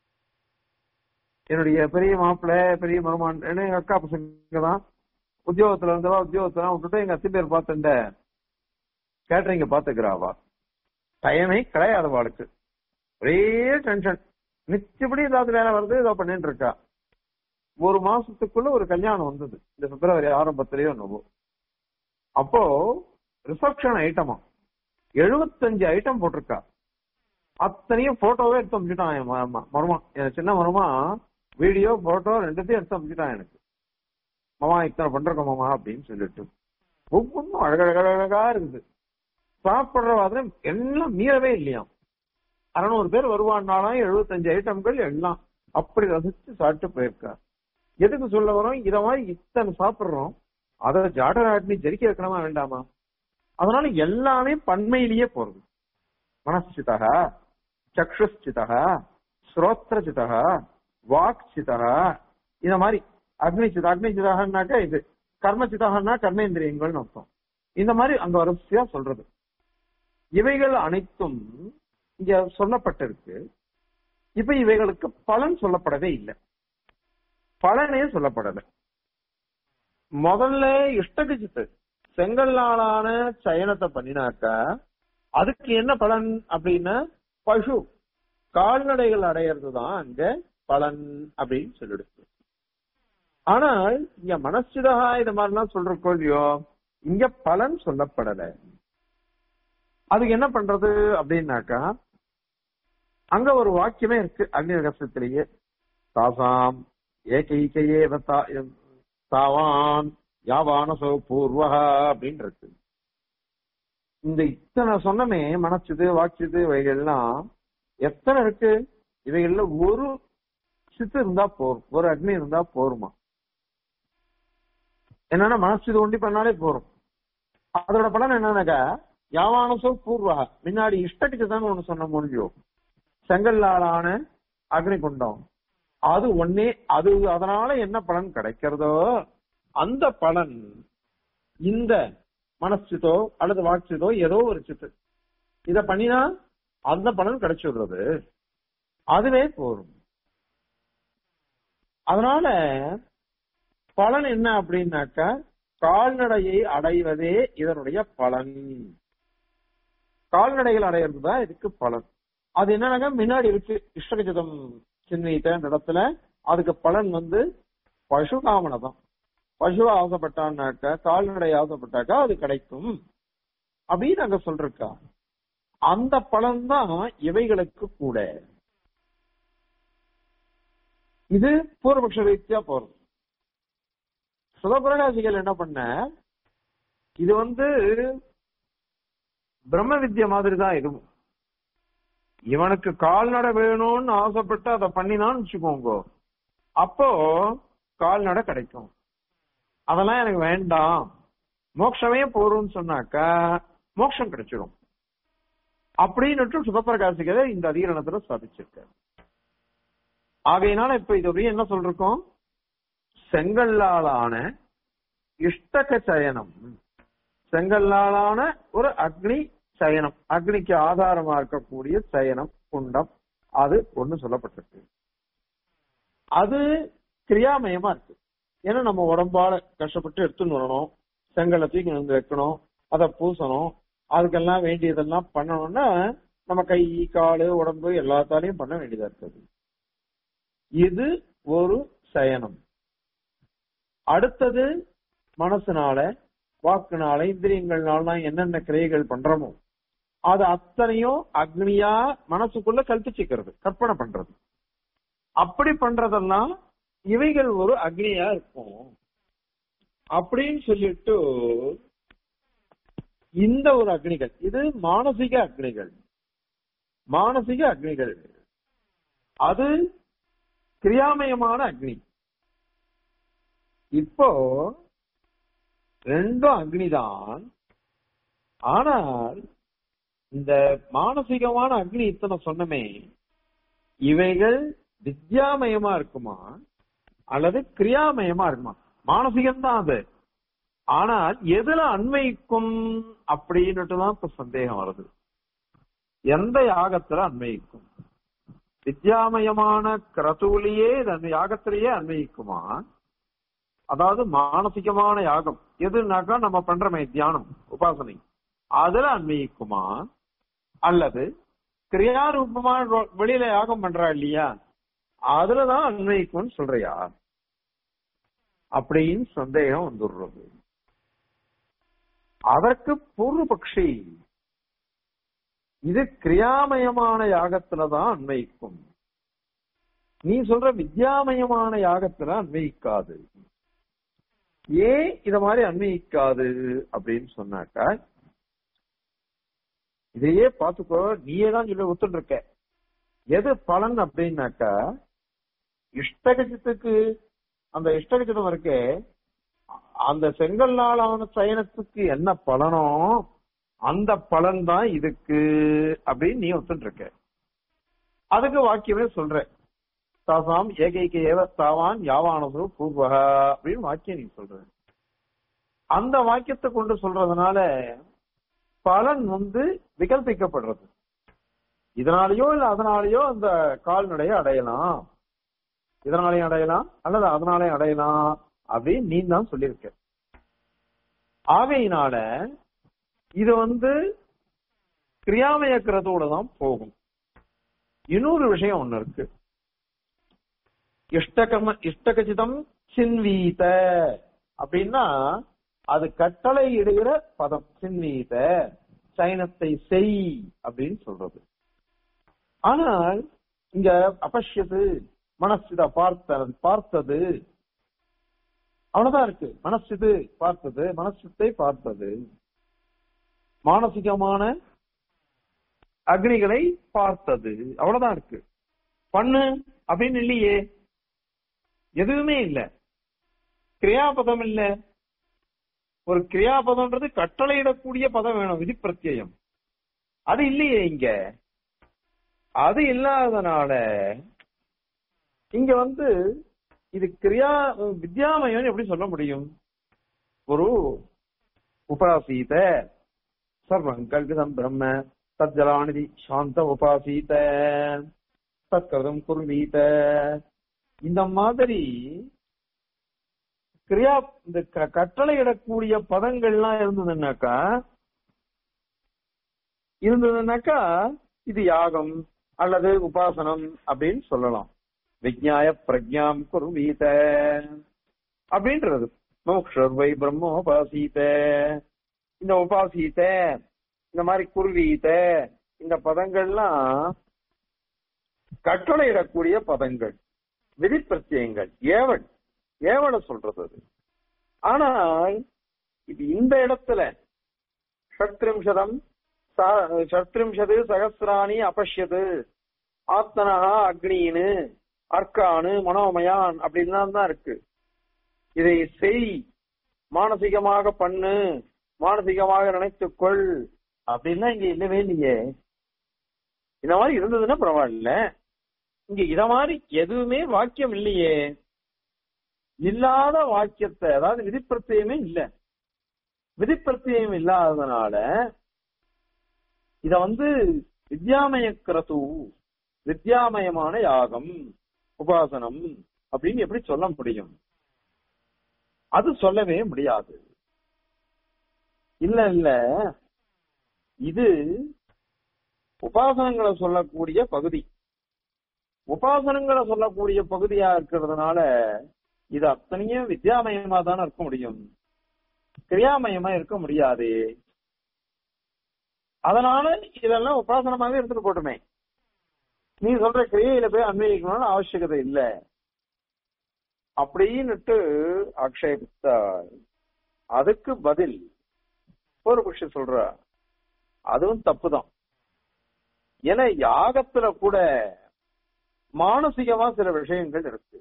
என்னுடைய பெரிய மாப்பிள்ளை பெரிய மருமான் எங்க அக்கா பசங்க தான் உத்தியோகத்துல இருந்தவா உத்தியோகத்துல விட்டுட்டு எங்க அத்தி பேர் பார்த்துட்ட கேட்டரிங்க பாத்துக்கிறாவா டைமே கிடையாது அவளுக்கு ஒரே டென்ஷன் மிச்சபடி ஏதாவது வேலை வருது ஏதோ பண்ணிட்டு இருக்கா ஒரு மாசத்துக்குள்ள ஒரு கல்யாணம் வந்தது இந்த பிப்ரவரி ஆரம்பத்திலேயோ என்னவோ அப்போ ரிசப்ஷன் ஐட்டமா எழுபத்தஞ்சு ஐட்டம் போட்டிருக்கா அத்தனையும் போட்டோவே எடுத்து அமைச்சிட்டான் என் மருமா என் சின்ன மருமா வீடியோ போட்டோ ரெண்டுத்தையும் எடுத்து அமைச்சிட்டான் எனக்கு மாமா இத்தனை பண்றோம் மாமா அப்படின்னு சொல்லிட்டு ஒவ்வொன்றும் அழகழகழகா இருக்குது சாப்பிடுற மாதிரி எல்லாம் மீறவே இல்லையாம் அறநூறு பேர் வருவான்னாலும் எழுபத்தஞ்சு ஐட்டம்கள் எல்லாம் அப்படி ரசிச்சு சாப்பிட்டு போயிருக்கா எதுக்கு சொல்ல வரோம் இத மாதிரி இத்தனை சாப்பிடுறோம் அதை ஜாடராட்டினி ஜெரிக்க வைக்கணுமா வேண்டாமா அதனால எல்லாமே பன்மையிலேயே போறது மனசிதா சக்ஷுச்சிதா ஸ்ரோத்ரச்சிதா வாக்சிதா இந்த மாதிரி அக்னிச்சிதா அக்னிச்சிதாகனாக்கா இது கர்மச்சிதாகனா கர்மேந்திரியங்கள்னு அர்த்தம் இந்த மாதிரி அங்க வரிசையா சொல்றது இவைகள் அனைத்தும் இங்க சொல்லப்பட்டிருக்கு இப்ப இவைகளுக்கு பலன் சொல்லப்படவே இல்லை பலனே சொல்லப்படல முதல்ல இஷ்டகிச்சித்து செங்கல்லாலான சயனத்தை பண்ணினாக்கா அதுக்கு என்ன பலன் அப்படின்னா பசு கால்நடைகள் அடையிறது தான் அங்க பலன் அப்படின்னு சொல்லிடுச்சு ஆனால் இங்க மனசிதா இது மாதிரிலாம் சொல்றக்கோ இல்லையோ இங்க பலன் சொல்லப்படல அதுக்கு என்ன பண்றது அப்படின்னாக்கா அங்க ஒரு வாக்கியமே இருக்கு அக்னி ரகசியத்திலேயே தாசாம் ஏகைக்கையே தாவான் யாவானசோ பூர்வகா அப்படின்னு இருக்கு இந்த இத்தனை சொன்னமே மனசுது வாக்கியது இவைகள்லாம் எத்தனை இருக்கு இவைகள்ல ஒரு சித்து இருந்தா போரும் ஒரு அக்னி இருந்தா போருமா என்னன்னா மனசுது ஒண்டி பண்ணாலே போரும் அதோட பலன் என்னன்னாக்கா யாவானசோ பூர்வகா முன்னாடி இஷ்டத்துக்கு தான் ஒண்ணு சொன்ன முடியும் செங்கல்லாலான அக்னி குண்டம் அது ஒன்னே அது அதனால என்ன பலன் கிடைக்கிறதோ அந்த பலன் இந்த மனசித்தோ அல்லது வாட்சித்தோ ஏதோ ஒரு சித்து இத பண்ணினா அந்த பலன் கிடைச்சிடுறது அதுவே போரும் அதனால பலன் என்ன அப்படின்னாக்கா கால்நடையை அடைவதே இதனுடைய பலன் கால்நடைகள் அடையிறது தான் இதுக்கு பலன் அது என்னன்னாக்கா முன்னாடி இருக்கு இஷ்டகஜதம் சின்னித்த இடத்துல அதுக்கு பலன் வந்து பசு காமனை தான் பசுவை ஆசைப்பட்டான்னாக்கா கால்நடை ஆசைப்பட்டாக்கா அது கிடைக்கும் அப்படின்னு அங்க சொல்றா அந்த பலன் தான் இவைகளுக்கு கூட இது பூர்வபக்ஷ ரீதியா போறது சுதபிரகாசிகள் என்ன பண்ண இது வந்து பிரம்ம வித்ய மாதிரி தான் இதுவும் இவனுக்கு கால்நடை வேணும்னு ஆசைப்பட்டு அதை பண்ணினான்னு வச்சுக்கோங்க அப்போ கால்நடை கிடைக்கும் அதெல்லாம் எனக்கு வேண்டாம் மோட்சமே போறோம்னு சொன்னாக்கா மோட்சம் கிடைச்சிடும் அப்படின்னு சுகப்பிரகாசிகரை இந்த அதிகரணத்துல ஸ்தாபிச்சிருக்க ஆகையினால இப்ப இது என்ன சொல்றோம் செங்கல்லாலான இஷ்டக சயனம் செங்கல்லாலான ஒரு அக்னி சயனம் அக்னிக்கு ஆதாரமா இருக்கக்கூடிய சயனம் குண்டம் அது ஒண்ணு சொல்லப்பட்டிருக்கு அது கிரியாமயமா இருக்கு ஏன்னா நம்ம உடம்பால கஷ்டப்பட்டு எடுத்துன்னு வரணும் செங்கலை தூக்கி வந்து வைக்கணும் அதை பூசணும் அதுக்கெல்லாம் வேண்டியதெல்லாம் பண்ணணும்னா நம்ம கை காலு உடம்பு எல்லாத்தாலையும் பண்ண வேண்டியதா இருக்குது இது ஒரு சயனம் அடுத்தது மனசுனால வாக்குனால இந்திரியங்கள்னால என்னென்ன கிரியைகள் பண்றோமோ அது அத்தனையும் அக்னியா மனசுக்குள்ள கல்பிச்சுக்கிறது கற்பனை பண்றது அப்படி பண்றதெல்லாம் இவைகள் ஒரு அக்னியா இருக்கும் அப்படின்னு சொல்லிட்டு இந்த ஒரு அக்னிகள் இது மானசிக அக்னிகள் மானசிக அக்னிகள் அது கிரியாமயமான அக்னி இப்போ ரெண்டும் அக்னிதான் ஆனால் இந்த மானசிகமான அக்னி இத்தனை சொன்னமே இவைகள் வித்யாமயமா இருக்குமா அல்லது கிரியாமயமா இருக்குமா மானசிகம்தான் அது ஆனால் எதுல அன்வயிக்கும் அப்படின்னுட்டு தான் இப்ப சந்தேகம் வருது எந்த யாகத்துல அன்வயிக்கும் வித்யாமயமான கிரதுவிலேயே இது அந்த யாகத்திலேயே அன்வயிக்குமா அதாவது மானசிகமான யாகம் எதுனாக்கா நம்ம பண்றோமே தியானம் உபாசனை அதுல அன்வயிக்குமா அல்லது கிரியாரூபமான ரொ- வெளியில யாகம் பண்றா இல்லையா அதுலதான் அன்வயிக்கும்னு சொல்றியா அப்படின்னு சந்தேகம் வந்துடுறது அதற்கு பூர்வபக்ஷி இது கிரியாமயமான யாகத்துலதான் அன்வயிக்கும் நீ சொல்ற வித்யாமயமான யாகத்துல அன்வயிக்காது ஏன் இத மாதிரி அன்வயிக்காது அப்படின்னு சொன்னாக்கா இதையே பாத்துக்கோ நீயே தான் சொல்லி ஒத்துட்டு இருக்க எது பலன் அப்படின்னாக்கா இஷ்டகஜத்துக்கு அந்த இஷ்டகஜனம் இருக்கே அந்த செங்கல்லாலான சயனத்துக்கு என்ன பலனோ அந்த பலன் தான் இதுக்கு அப்படின்னு நீ ஒத்துட்டு இருக்க அதுக்கு வாக்கியமே சொல்ற தாசாம் ஏகைக்கு ஏவ தாவான் யாவானது பூர்வக அப்படின்னு வாக்கியம் நீ சொல்ற அந்த வாக்கியத்தை கொண்டு சொல்றதுனால பலன் வந்து விகல்பிக்கப்படுறது இதனாலேயோ இல்ல அதனாலேயோ அந்த கால்நடையை அடையலாம் இதனாலையும் அடையலாம் அல்லது அதனாலையும் அடையலாம் அப்படின்னு நீ தான் சொல்லியிருக்க ஆகையினால இது வந்து கிரியாமயக்கிறதோட தான் போகும் இன்னொரு விஷயம் ஒண்ணு இருக்கு இஷ்டகம இஷ்டகச்சிதம் சின்வீத அப்படின்னா அது கட்டளை இடுகிற பதம் சின்வீத சைனத்தை செய் அப்படின்னு சொல்றது ஆனால் இங்க அபஷ்யது மனசித பார்த்தது பார்த்தது அவ்வளவுதான் இருக்கு மனசிது பார்த்தது மனசித்தை பார்த்தது மானசிகமான அக்னிகளை பார்த்தது அவ்வளவுதான் இருக்கு பண்ணு அப்படின்னு இல்லையே எதுவுமே இல்ல கிரியாபதம் இல்ல ஒரு கிரியாபதம்ன்றது கட்டளையிடக்கூடிய பதம் வேணும் விதி பிரத்யயம் அது இல்லையே இங்க அது இல்லாதனால இங்க வந்து இது கிரியா வித்யாமயம் எப்படி சொல்ல முடியும் ஒரு உபாசீத சர்வம் கல்விதம் பிரம்ம தஜ்ஜலாநிதி சாந்த உபாசீத தற்கருதம் குர்வீத இந்த மாதிரி கிரியா இந்த க- கட்டளையிடக்கூடிய பதங்கள்லாம் இருந்ததுன்னாக்கா இருந்ததுன்னாக்கா இது யாகம் அல்லது உபாசனம் அப்படின்னு சொல்லலாம் விஜ்ஞாய பிரஜாம் குர்வீத அப்படின்றது மோக்ஷர்வை பிரம்மோபாசீத இந்த உபாசீத இந்த மாதிரி குர்வீத இந்த பதங்கள்லாம் கட்டளையிடக்கூடிய பதங்கள் விதி பிரத்யயங்கள் ஏவல் ஏவலை சொல்றது அது ஆனால் இது இந்த இடத்துல ஷட்ரிம்சதம் ச- ஷட்ரிம்சது சகசிராணி அபஷ்யது ஆத்மனஹா அக்னின்னு அர்க்கானு மனோமயான் அப்படின்லாம் தான் இருக்கு இதை செய் மானசீகமாக பண்ணு மானசீகமாக நினைத்துக்கொள் அப்படின்னா இங்க இல்லவே இல்லையே இந்த மாதிரி இருந்ததுன்னா பரவாயில்ல இங்க இத மாதிரி எதுவுமே வாக்கியம் இல்லையே இல்லாத வாக்கியத்தை அதாவது விதிப்பிரத்தியமே இல்ல விதிப்பிரத்தியம் இல்லாததுனால இத வந்து வித்யாமய கிரது வித்யாமயமான யாகம் உபாசனம் அப்படின்னு எப்படி சொல்ல முடியும் அது சொல்லவே முடியாது இல்ல இல்ல இது உபாசனங்களை சொல்லக்கூடிய பகுதி உபாசனங்களை சொல்லக்கூடிய பகுதியா இருக்கிறதுனால இது அத்தனையும் வித்யாமயமா தானே இருக்க முடியும் கிரியாமயமா இருக்க முடியாது அதனால இதெல்லாம் உபாசனமாவே எடுத்துட்டு போட்டுமே நீ சொல்ற கிரியையில போய் அன்வயிக்கணும்னு அவசியகதை இல்ல அப்படின்னுட்டு ஆக்ஷேபித்தார் அதுக்கு பதில் ஒரு புருஷன் சொல்ற அதுவும் தப்புதான் ஏன்னா யாகத்துல கூட மானசீகமா சில விஷயங்கள் இருக்கு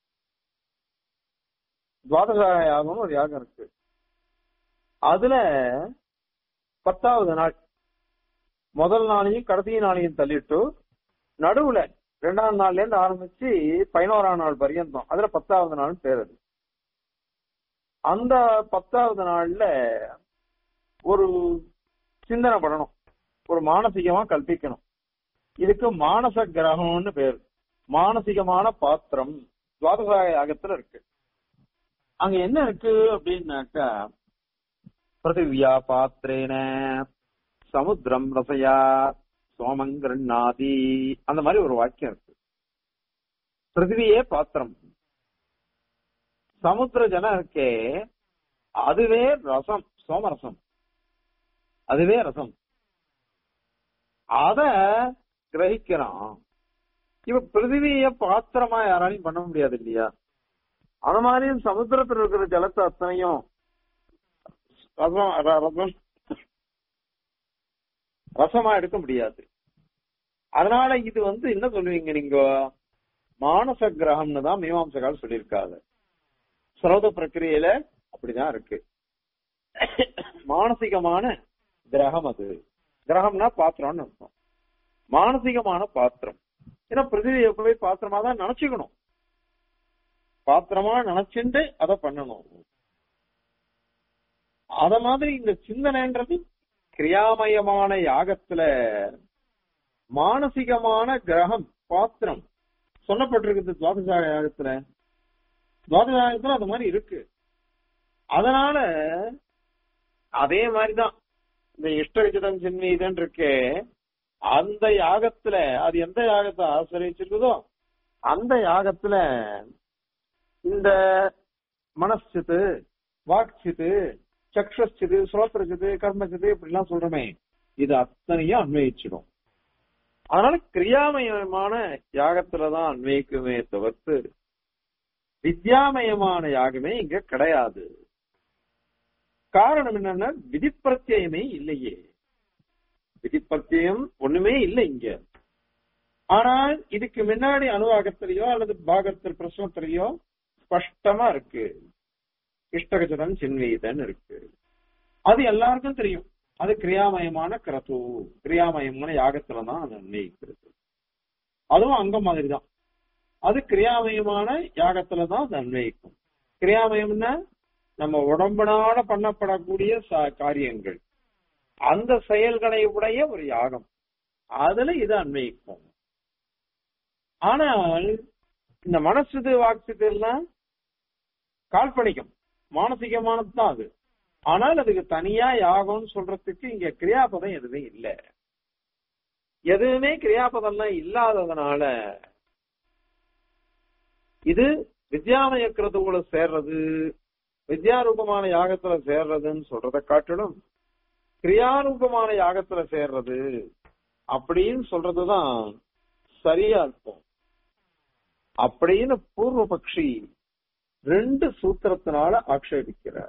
துவாதச யாகம் ஒரு யாகம் இருக்கு அதுல பத்தாவது நாள் முதல் நாளையும் கடைசி நாளையும் தள்ளிட்டு நடுவுல ரெண்டாம் நாள்ல இருந்து ஆரம்பிச்சு பதினோராம் நாள் பரியந்தம் அதுல பத்தாவது நாள் பேர் அது அந்த பத்தாவது நாள்ல ஒரு சிந்தனை பண்ணணும் ஒரு மானசீகமா கல்பிக்கணும் இதுக்கு மானச கிரகம்னு பேர் மானசீகமான பாத்திரம் துவாதச யாகத்துல இருக்கு அங்க என்ன இருக்கு அப்படின்னாக்கா பிருத்திவியா பாத்திரேன சமுத்திரம் ரசையா சோமங்கிருநாதி அந்த மாதிரி ஒரு வாக்கியம் இருக்கு பிருத்திவியே பாத்திரம் சமுத்திர ஜனம் இருக்கே அதுவே ரசம் சோமரசம் அதுவே ரசம் அத கிரகிக்கிறான் இவ பிருத்திவிய பாத்திரமா யாராலையும் பண்ண முடியாது இல்லையா அந்த மாதிரி சமுத்திரத்தில் இருக்கிற ஜலத்தை அத்தனையும் ரசம் ர- ரசம் ரசமா எடுக்க முடியாது அதனால இது வந்து என்ன சொல்லுவீங்க நீங்க மானச கிரகம்னு தான் மீமாம்சகால் சொல்லியிருக்காங்க ஸ்ரோத பிரக்கிரியில அப்படிதான் இருக்கு மானசீகமான கிரகம் அது கிரகம்னா பாத்திரம்னு அர்த்தம் மானசீகமான பாத்திரம் ஏன்னா பிருத்திவியை போய் பாத்திரமா தான் நினைச்சுக்கணும் பாத்திரமா நினைச்சுட்டு அதை பண்ணணும் அத மாதிரி இந்த சிந்தனைன்றது கிரியாமயமான யாகத்துல மானசீகமான கிரகம் பாத்திரம் சொல்லப்பட்டிருக்குது துவாதச யாகத்துல துவாதச யாகத்துல அது மாதிரி இருக்கு அதனால அதே மாதிரிதான் இந்த இஷ்டவிஜிதம் சின்மீதன் இருக்கே அந்த யாகத்துல அது எந்த யாகத்தை ஆசிரியச்சிருக்குதோ அந்த யாகத்துல இந்த மனசித்து வாக்சித்து சக்ஷித்து சுரோத்திரச்சித்து கர்மச்சித்து இப்படிலாம் சொல்றோமே இது அத்தனையும் அன்வயிச்சிடும் அதனால கிரியாமயமான யாகத்துலதான் அன்வயிக்குமே தவிர்த்து வித்யாமயமான யாகமே இங்க கிடையாது காரணம் என்னன்னா விதிப்பிரத்தியமே இல்லையே விதிப்பிரத்தியம் ஒண்ணுமே இல்லை இங்க ஆனால் இதுக்கு முன்னாடி அணுவாகத்திலேயோ அல்லது பாகத்தில் பிரசனத்திலேயோ ஸ்பஷ்டமா இருக்கு இஷ்டகஜதம் சின்வீதன் இருக்கு அது எல்லாருக்கும் தெரியும் அது கிரியாமயமான கிரது கிரியாமயமான யாகத்துலதான் அது அன்வயிக்கிறது அதுவும் அங்க மாதிரிதான் அது கிரியாமயமான யாகத்துலதான் அது அன்வயிக்கும் கிரியாமயம்னா நம்ம உடம்புனால பண்ணப்படக்கூடிய ச- காரியங்கள் அந்த செயல்களை உடைய ஒரு யாகம் அதுல இது அன்வயிக்கும் ஆனால் இந்த மனசுது வாக்குது எல்லாம் கால்பனிக்கும் மானசீகமானது தான் அது ஆனால் அதுக்கு தனியா யாகம்னு சொல்றதுக்கு இங்க கிரியாபதம் எதுவுமே இல்ல எதுவுமே கிரியாபதம்லாம் இல்லாததுனால இது வித்யாமய கிரதுவுல சேர்றது வித்யாரூபமான யாகத்துல சேர்றதுன்னு சொல்றதை காட்டிலும் கிரியாரூபமான யாகத்துல சேர்றது அப்படின்னு சொல்றதுதான் சரியா இருக்கும் அப்படின்னு பூர்வபக்ஷி ரெண்டு சூத்திரத்தினால ஆக்ஷேபிக்கிறார்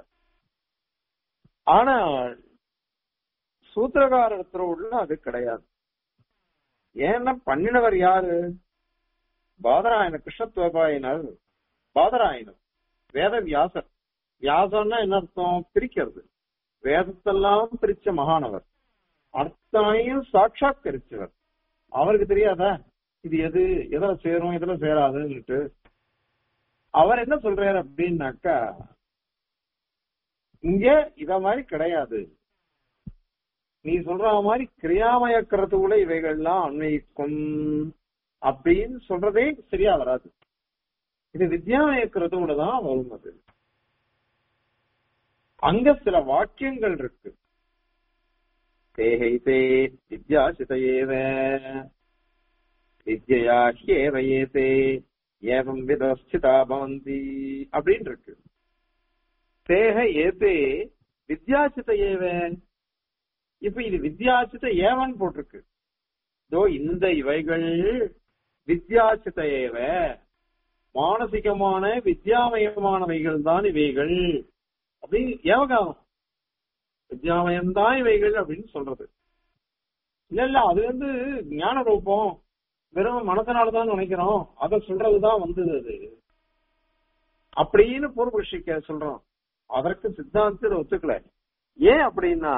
ஆனால் சூத்திரகாரத்துல உள்ள அது கிடையாது ஏன்னா பண்ணினவர் யாரு பாதராயண கிருஷ்ணத்வபாயினர் பாதராயணர் வேத வியாசர் வியாசம்னா என்ன அர்த்தம் பிரிக்கிறது வேதத்தெல்லாம் பிரிச்ச மகானவர் அர்த்தமையும் சாட்சாத்கரிச்சவர் அவருக்கு தெரியாதா இது எது எதுல சேரும் எதுல சேராதுன்னுட்டு அவர் என்ன சொல்றாரு அப்படின்னாக்கா இங்க இத மாதிரி கிடையாது நீ சொல்ற மாதிரி கிரியாமய கருத்துக்குள்ள இவைகள்லாம் அன்வயிக்கும் அப்படின்னு சொல்றதே சரியா வராது இது வித்யாமயக்கிறதோட தான் வரும் அது அங்க சில வாக்கியங்கள் இருக்கு தேஹைதே வித்யாசிதயேவ வித்யா ஹ்யேவ ஏதே ஏவம் விதஸ்திதா பவந்தி அப்படின்னு இருக்கு தேக ஏதே வித்யாசித ஏவ இப்ப இது வித்யாசித ஏவன் போட்டிருக்கு இதோ இந்த இவைகள் வித்யாசித ஏவ மானசிகமான வித்யாமயமானவைகள் தான் இவைகள் அப்படின்னு ஏவகாரம் வித்யாமயம் தான் இவைகள் அப்படின்னு சொல்றது இல்ல இல்ல அது வந்து ஞான ரூபம் வெறும் மனசனாலதான் நினைக்கிறோம் அதை சொல்றதுதான் வந்தது அது அப்படின்னு பூர்வபக்ஷிக்க சொல்றோம் அதற்கு சித்தாந்தத்தில் ஒத்துக்கல ஏன் அப்படின்னா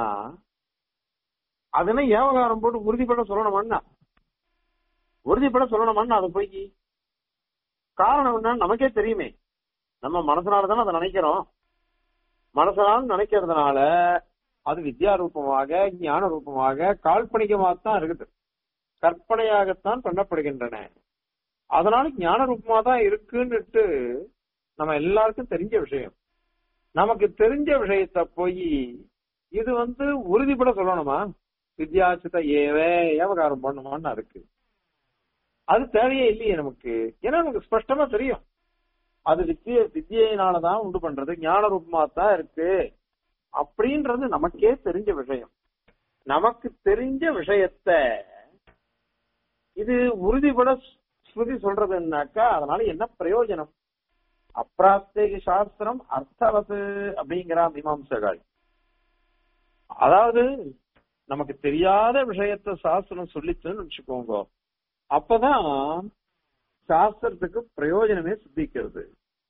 அதனை ஏவகாரம் போட்டு உறுதிப்பட சொல்லணுமான்னா உறுதிப்பட சொல்லணுமான்னா அதை போய் காரணம் என்ன நமக்கே தெரியுமே நம்ம மனசனால தானே அதை நினைக்கிறோம் மனசனால நினைக்கிறதுனால அது வித்யா ரூபமாக ஞான ரூபமாக கால்பனிகமாகத்தான் இருக்குது கற்பனையாகத்தான் பண்ணப்படுகின்றன அதனால ஞான ரூபமா தான் இருக்குன்னுட்டு நம்ம எல்லாருக்கும் தெரிஞ்ச விஷயம் நமக்கு தெரிஞ்ச விஷயத்த போய் இது வந்து உறுதிப்பட சொல்லணுமா வித்யாசித ஏவ ஏவகாரம் பண்ணுமான்னு இருக்கு அது தேவையே இல்லையே நமக்கு ஏன்னா நமக்கு ஸ்பஷ்டமா தெரியும் அது வித்திய வித்தியினாலதான் உண்டு பண்றது ஞான ரூபமா தான் இருக்கு அப்படின்றது நமக்கே தெரிஞ்ச விஷயம் நமக்கு தெரிஞ்ச விஷயத்த இது உறுதிப்பட ஸ்ருதி சொல்றதுன்னாக்கா அதனால என்ன பிரயோஜனம் அப்பிராப்தேக சாஸ்திரம் அர்த்தவத்து அப்படிங்கிறா மீமாம்சகாள் அதாவது நமக்கு தெரியாத விஷயத்த சாஸ்திரம் சொல்லிச்சுன்னு வச்சுக்கோங்க அப்பதான் சாஸ்திரத்துக்கு பிரயோஜனமே சித்திக்கிறது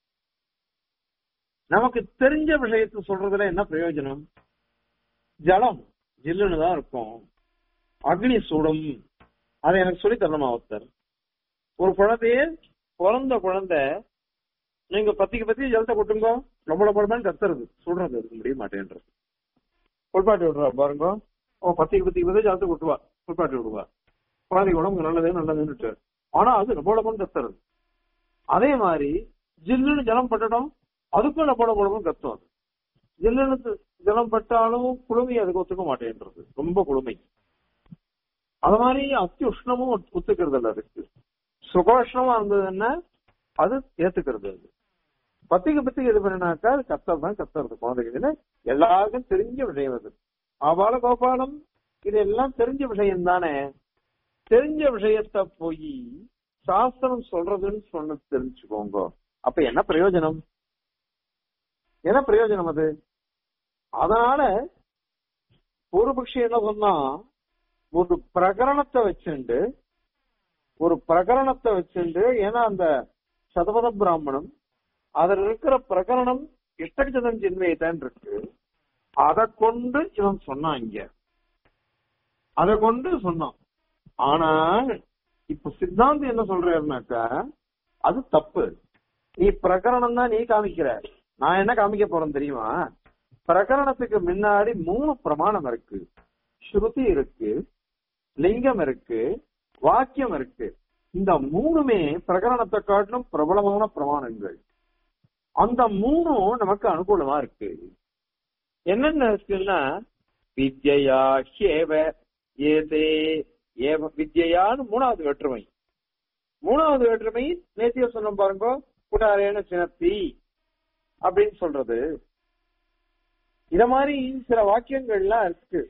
நமக்கு தெரிஞ்ச விஷயத்த சொல்றதுல என்ன பிரயோஜனம் ஜலம் ஜில்லுன்னு தான் இருக்கும் அக்னி சூடும் அதை எனக்கு சொல்லி தரணுமா ஒருத்தர் ஒரு குழந்தைய பிறந்த குழந்தை நீங்க பத்திக்கு பத்தி ஜலத்தை கொட்டுங்க ரொம்ப படமான்னு கத்துறது சுடுறது இருக்க முடிய மாட்டேன்றது புல்பாட்டி விடுறா பாருங்க ஓ பத்திக்கு பத்திக்கு பத்தி ஜலத்தை கொட்டுவா புல்பாட்டி விடுவா குழந்தைக்கு உடம்புக்கு நல்லது நல்லதுன்னு ஆனா அது ரொம்ப படம் கத்துறது அதே மாதிரி ஜில்லுன்னு ஜலம் பட்டடும் அதுக்கும் லப்பட குழம்பும் கத்தும் அது ஜில்லுன்னு ஜலம் பட்டாலும் குளுமை அதுக்கு ஒத்துக்க மாட்டேன்றது ரொம்ப குளுமை அது மாதிரி அத்தி உஷ்ணமும் ஒத்துக்கிறது இல்ல அதுக்கு சுகோஷ்ணமா இருந்ததுன்னா அது ஏத்துக்கிறது அது பத்திக்கு பத்திக்கு இது பண்ணினாக்கா அது கத்தல் தான் கத்துறது குழந்தைக்கு எல்லாருக்கும் தெரிஞ்ச விஷயம் அது ஆபால கோபாலம் இதெல்லாம் தெரிஞ்ச விஷயம் தானே தெரிஞ்ச விஷயத்த போய் சாஸ்திரம் சொல்றதுன்னு சொன்ன தெரிஞ்சுக்கோங்க அப்ப என்ன பிரயோஜனம் என்ன பிரயோஜனம் அது அதனால பூர்வபக்ஷி என்ன சொன்னா ஒரு பிரகரணத்தை வச்சுண்டு ஒரு பிரகரணத்தை வச்சுண்டு ஏன்னா அந்த சதபத பிராமணம் அதுல இருக்கிற பிரகரணம் இஷ்டஜதம் ஜின்மேதான் இருக்கு அதை கொண்டு இவன் சொன்னான் இங்க அதை கொண்டு சொன்னான் ஆனா இப்ப சித்தாந்தம் என்ன சொல்றாருனாக்கா அது தப்பு நீ பிரகரணம் தான் நீ காமிக்கிற நான் என்ன காமிக்க போறேன் தெரியுமா பிரகரணத்துக்கு முன்னாடி மூணு பிரமாணம் இருக்கு ஸ்ருதி இருக்கு லிங்கம் இருக்கு வாக்கியம் இருக்கு இந்த மூணுமே பிரகரணத்தை காட்டிலும் பிரபலமான பிரமாணங்கள் அந்த மூணும் நமக்கு அனுகூலமா இருக்கு என்னென்ன இருக்குன்னா வித்யா ஹேவ ஏதே ஏவ வித்யான்னு மூணாவது வேற்றுமை மூணாவது வேற்றுமை நேத்திய சொன்ன பாருங்க குடாரேன சினத்தி அப்படின்னு சொல்றது இத மாதிரி சில வாக்கியங்கள்லாம் இருக்கு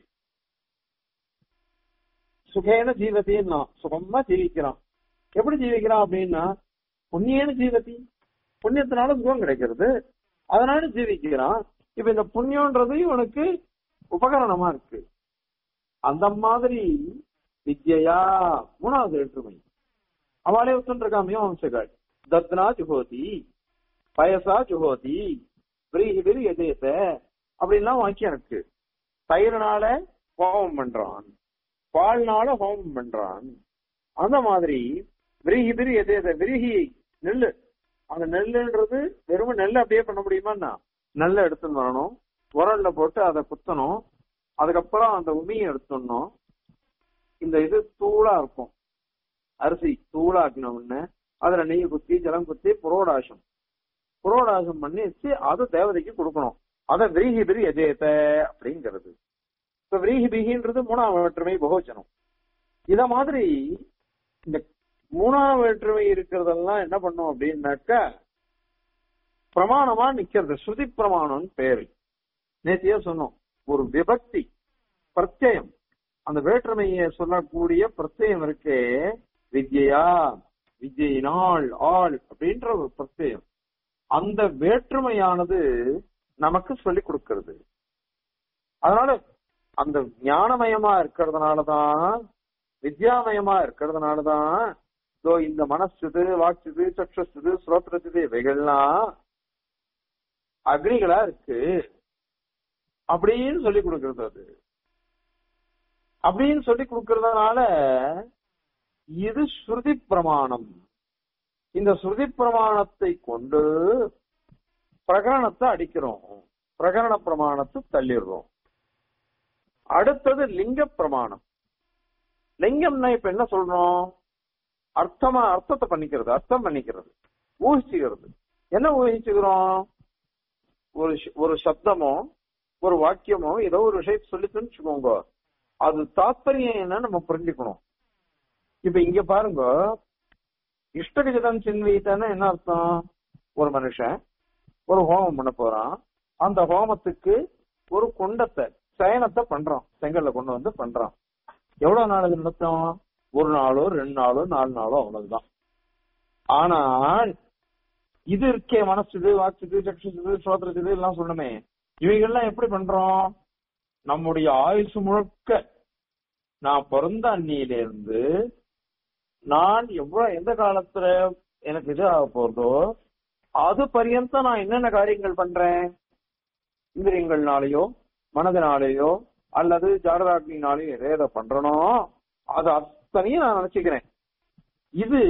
சுகேன ஜீவத்தின்னா சுகமா ஜீவிக்கிறான் எப்படி ஜீவிக்கிறான் அப்படின்னா புண்ணியன ஜீவதி புண்ணியத்தினால சுகம் கிடைக்கிறது அதனால ஜீவிக்கிறான் இப்ப இந்த புண்ணியன்றது இவனுக்கு உபகரணமா இருக்கு அந்த மாதிரி வித்யா மூணாவது வேற்றுமை அவளே ஒத்துருக்கா மீமாம்சகள் தத்னா ஜுகோதி பயசா ஜுகோதி விரிகி விரி எதேச அப்படின்லாம் வாக்கியம் இருக்கு தயிர்னால ஹோமம் பண்றான் பால்னால ஹோமம் பண்றான் அந்த மாதிரி விரிகி விரி எதேச விரிகி நெல்லு அந்த நெல்லுன்றது வெறும் நெல் அப்படியே பண்ண முடியுமான்னா நெல்லை எடுத்துன்னு வரணும் உரல்ல போட்டு அதை குத்தணும் அதுக்கப்புறம் அந்த உமியை எடுத்துடணும் இந்த இது தூளா இருக்கும் அரிசி தூளாக்கின உடனே அதுல நெய் குத்தி ஜலம் குத்தி புரோடாசம் புரோடாசம் பண்ணி வச்சு அதை தேவதைக்கு கொடுக்கணும் அதை விரீஹி பிரி எஜேத அப்படிங்கிறது இப்ப விரீஹி பிகின்றது மூணாம் வேற்றுமை பகுவச்சனம் இத மாதிரி இந்த மூணாம் வேற்றுமை இருக்கிறதெல்லாம் என்ன பண்ணும் அப்படின்னாக்க பிரமாணமா நிக்கிறது ஸ்ருதி பிரமாணம் பேரு நேத்தியே சொன்னோம் ஒரு விபக்தி பிரத்யயம் அந்த வேற்றுமையை சொல்லக்கூடிய பிரத்யயம் இருக்கே வித்யா வித்யினால் ஆள் அப்படின்ற ஒரு பிரத்யயம் அந்த வேற்றுமையானது நமக்கு சொல்லிக் கொடுக்கிறது அதனால அந்த ஞானமயமா இருக்கிறதுனாலதான் வித்யாமயமா இருக்கிறதுனாலதான் இதோ இந்த மனசுது வாக்குது சக்ஷுது ஸ்ரோத்திரத்துது இவைகள்லாம் அக்னிகளா இருக்கு அப்படின்னு சொல்லி கொடுக்கிறது அது அப்படின்னு சொல்லி கொடுக்கறதுனால இது ஸ்ருதி பிரமாணம் இந்த ஸ்ருதி பிரமாணத்தை கொண்டு பிரகரணத்தை அடிக்கிறோம் பிரகரண பிரமாணத்தை தள்ளிடுறோம் அடுத்தது லிங்க பிரமாணம் லிங்கம்னா இப்ப என்ன சொல்றோம் அர்த்தமா அர்த்தத்தை பண்ணிக்கிறது அர்த்தம் பண்ணிக்கிறது ஊகிச்சுக்கிறது என்ன ஊகிச்சுக்கிறோம் ஒரு ஷ- ஒரு சப்தமோ ஒரு வாக்கியமோ ஏதோ ஒரு விஷயத்தை சொல்லிட்டுன்னு வச்சுக்கோங்க அது தாத்பரியம் என்ன நம்ம புரிஞ்சுக்கணும் இப்ப இங்க பாருங்க இஷ்டவிகிதம் சின்வீத்தன்னு என்ன அர்த்தம் ஒரு மனுஷன் ஒரு ஹோமம் பண்ண போறான் அந்த ஹோமத்துக்கு ஒரு குண்டத்தை சயனத்தை பண்றான் செங்கல்ல கொண்டு வந்து பண்றான் எவ்வளவு நாள் அது நடத்தும் ஒரு நாளோ ரெண்டு நாளோ நாலு நாளோ அவ்வளவுதான் ஆனால் இது இருக்கே மனசுது வாக்குது சக்ஷுது சோத்திரத்துது எல்லாம் சொல்லணுமே இவைகள்லாம் எப்படி பண்றோம் நம்முடைய ஆயுசு முழுக்க நான் பிறந்த அன்னியில இருந்து நான் எவ்வளவு எந்த காலத்துல எனக்கு இது ஆக போறதோ அது பரியந்தம் நான் என்னென்ன காரியங்கள் பண்றேன் இந்திரியங்கள்னாலேயோ மனதினாலேயோ அல்லது ஜாடராக்னினாலேயோ எதை எதை பண்றனோ அது அத்தனையும் நான் நினைச்சுக்கிறேன் இது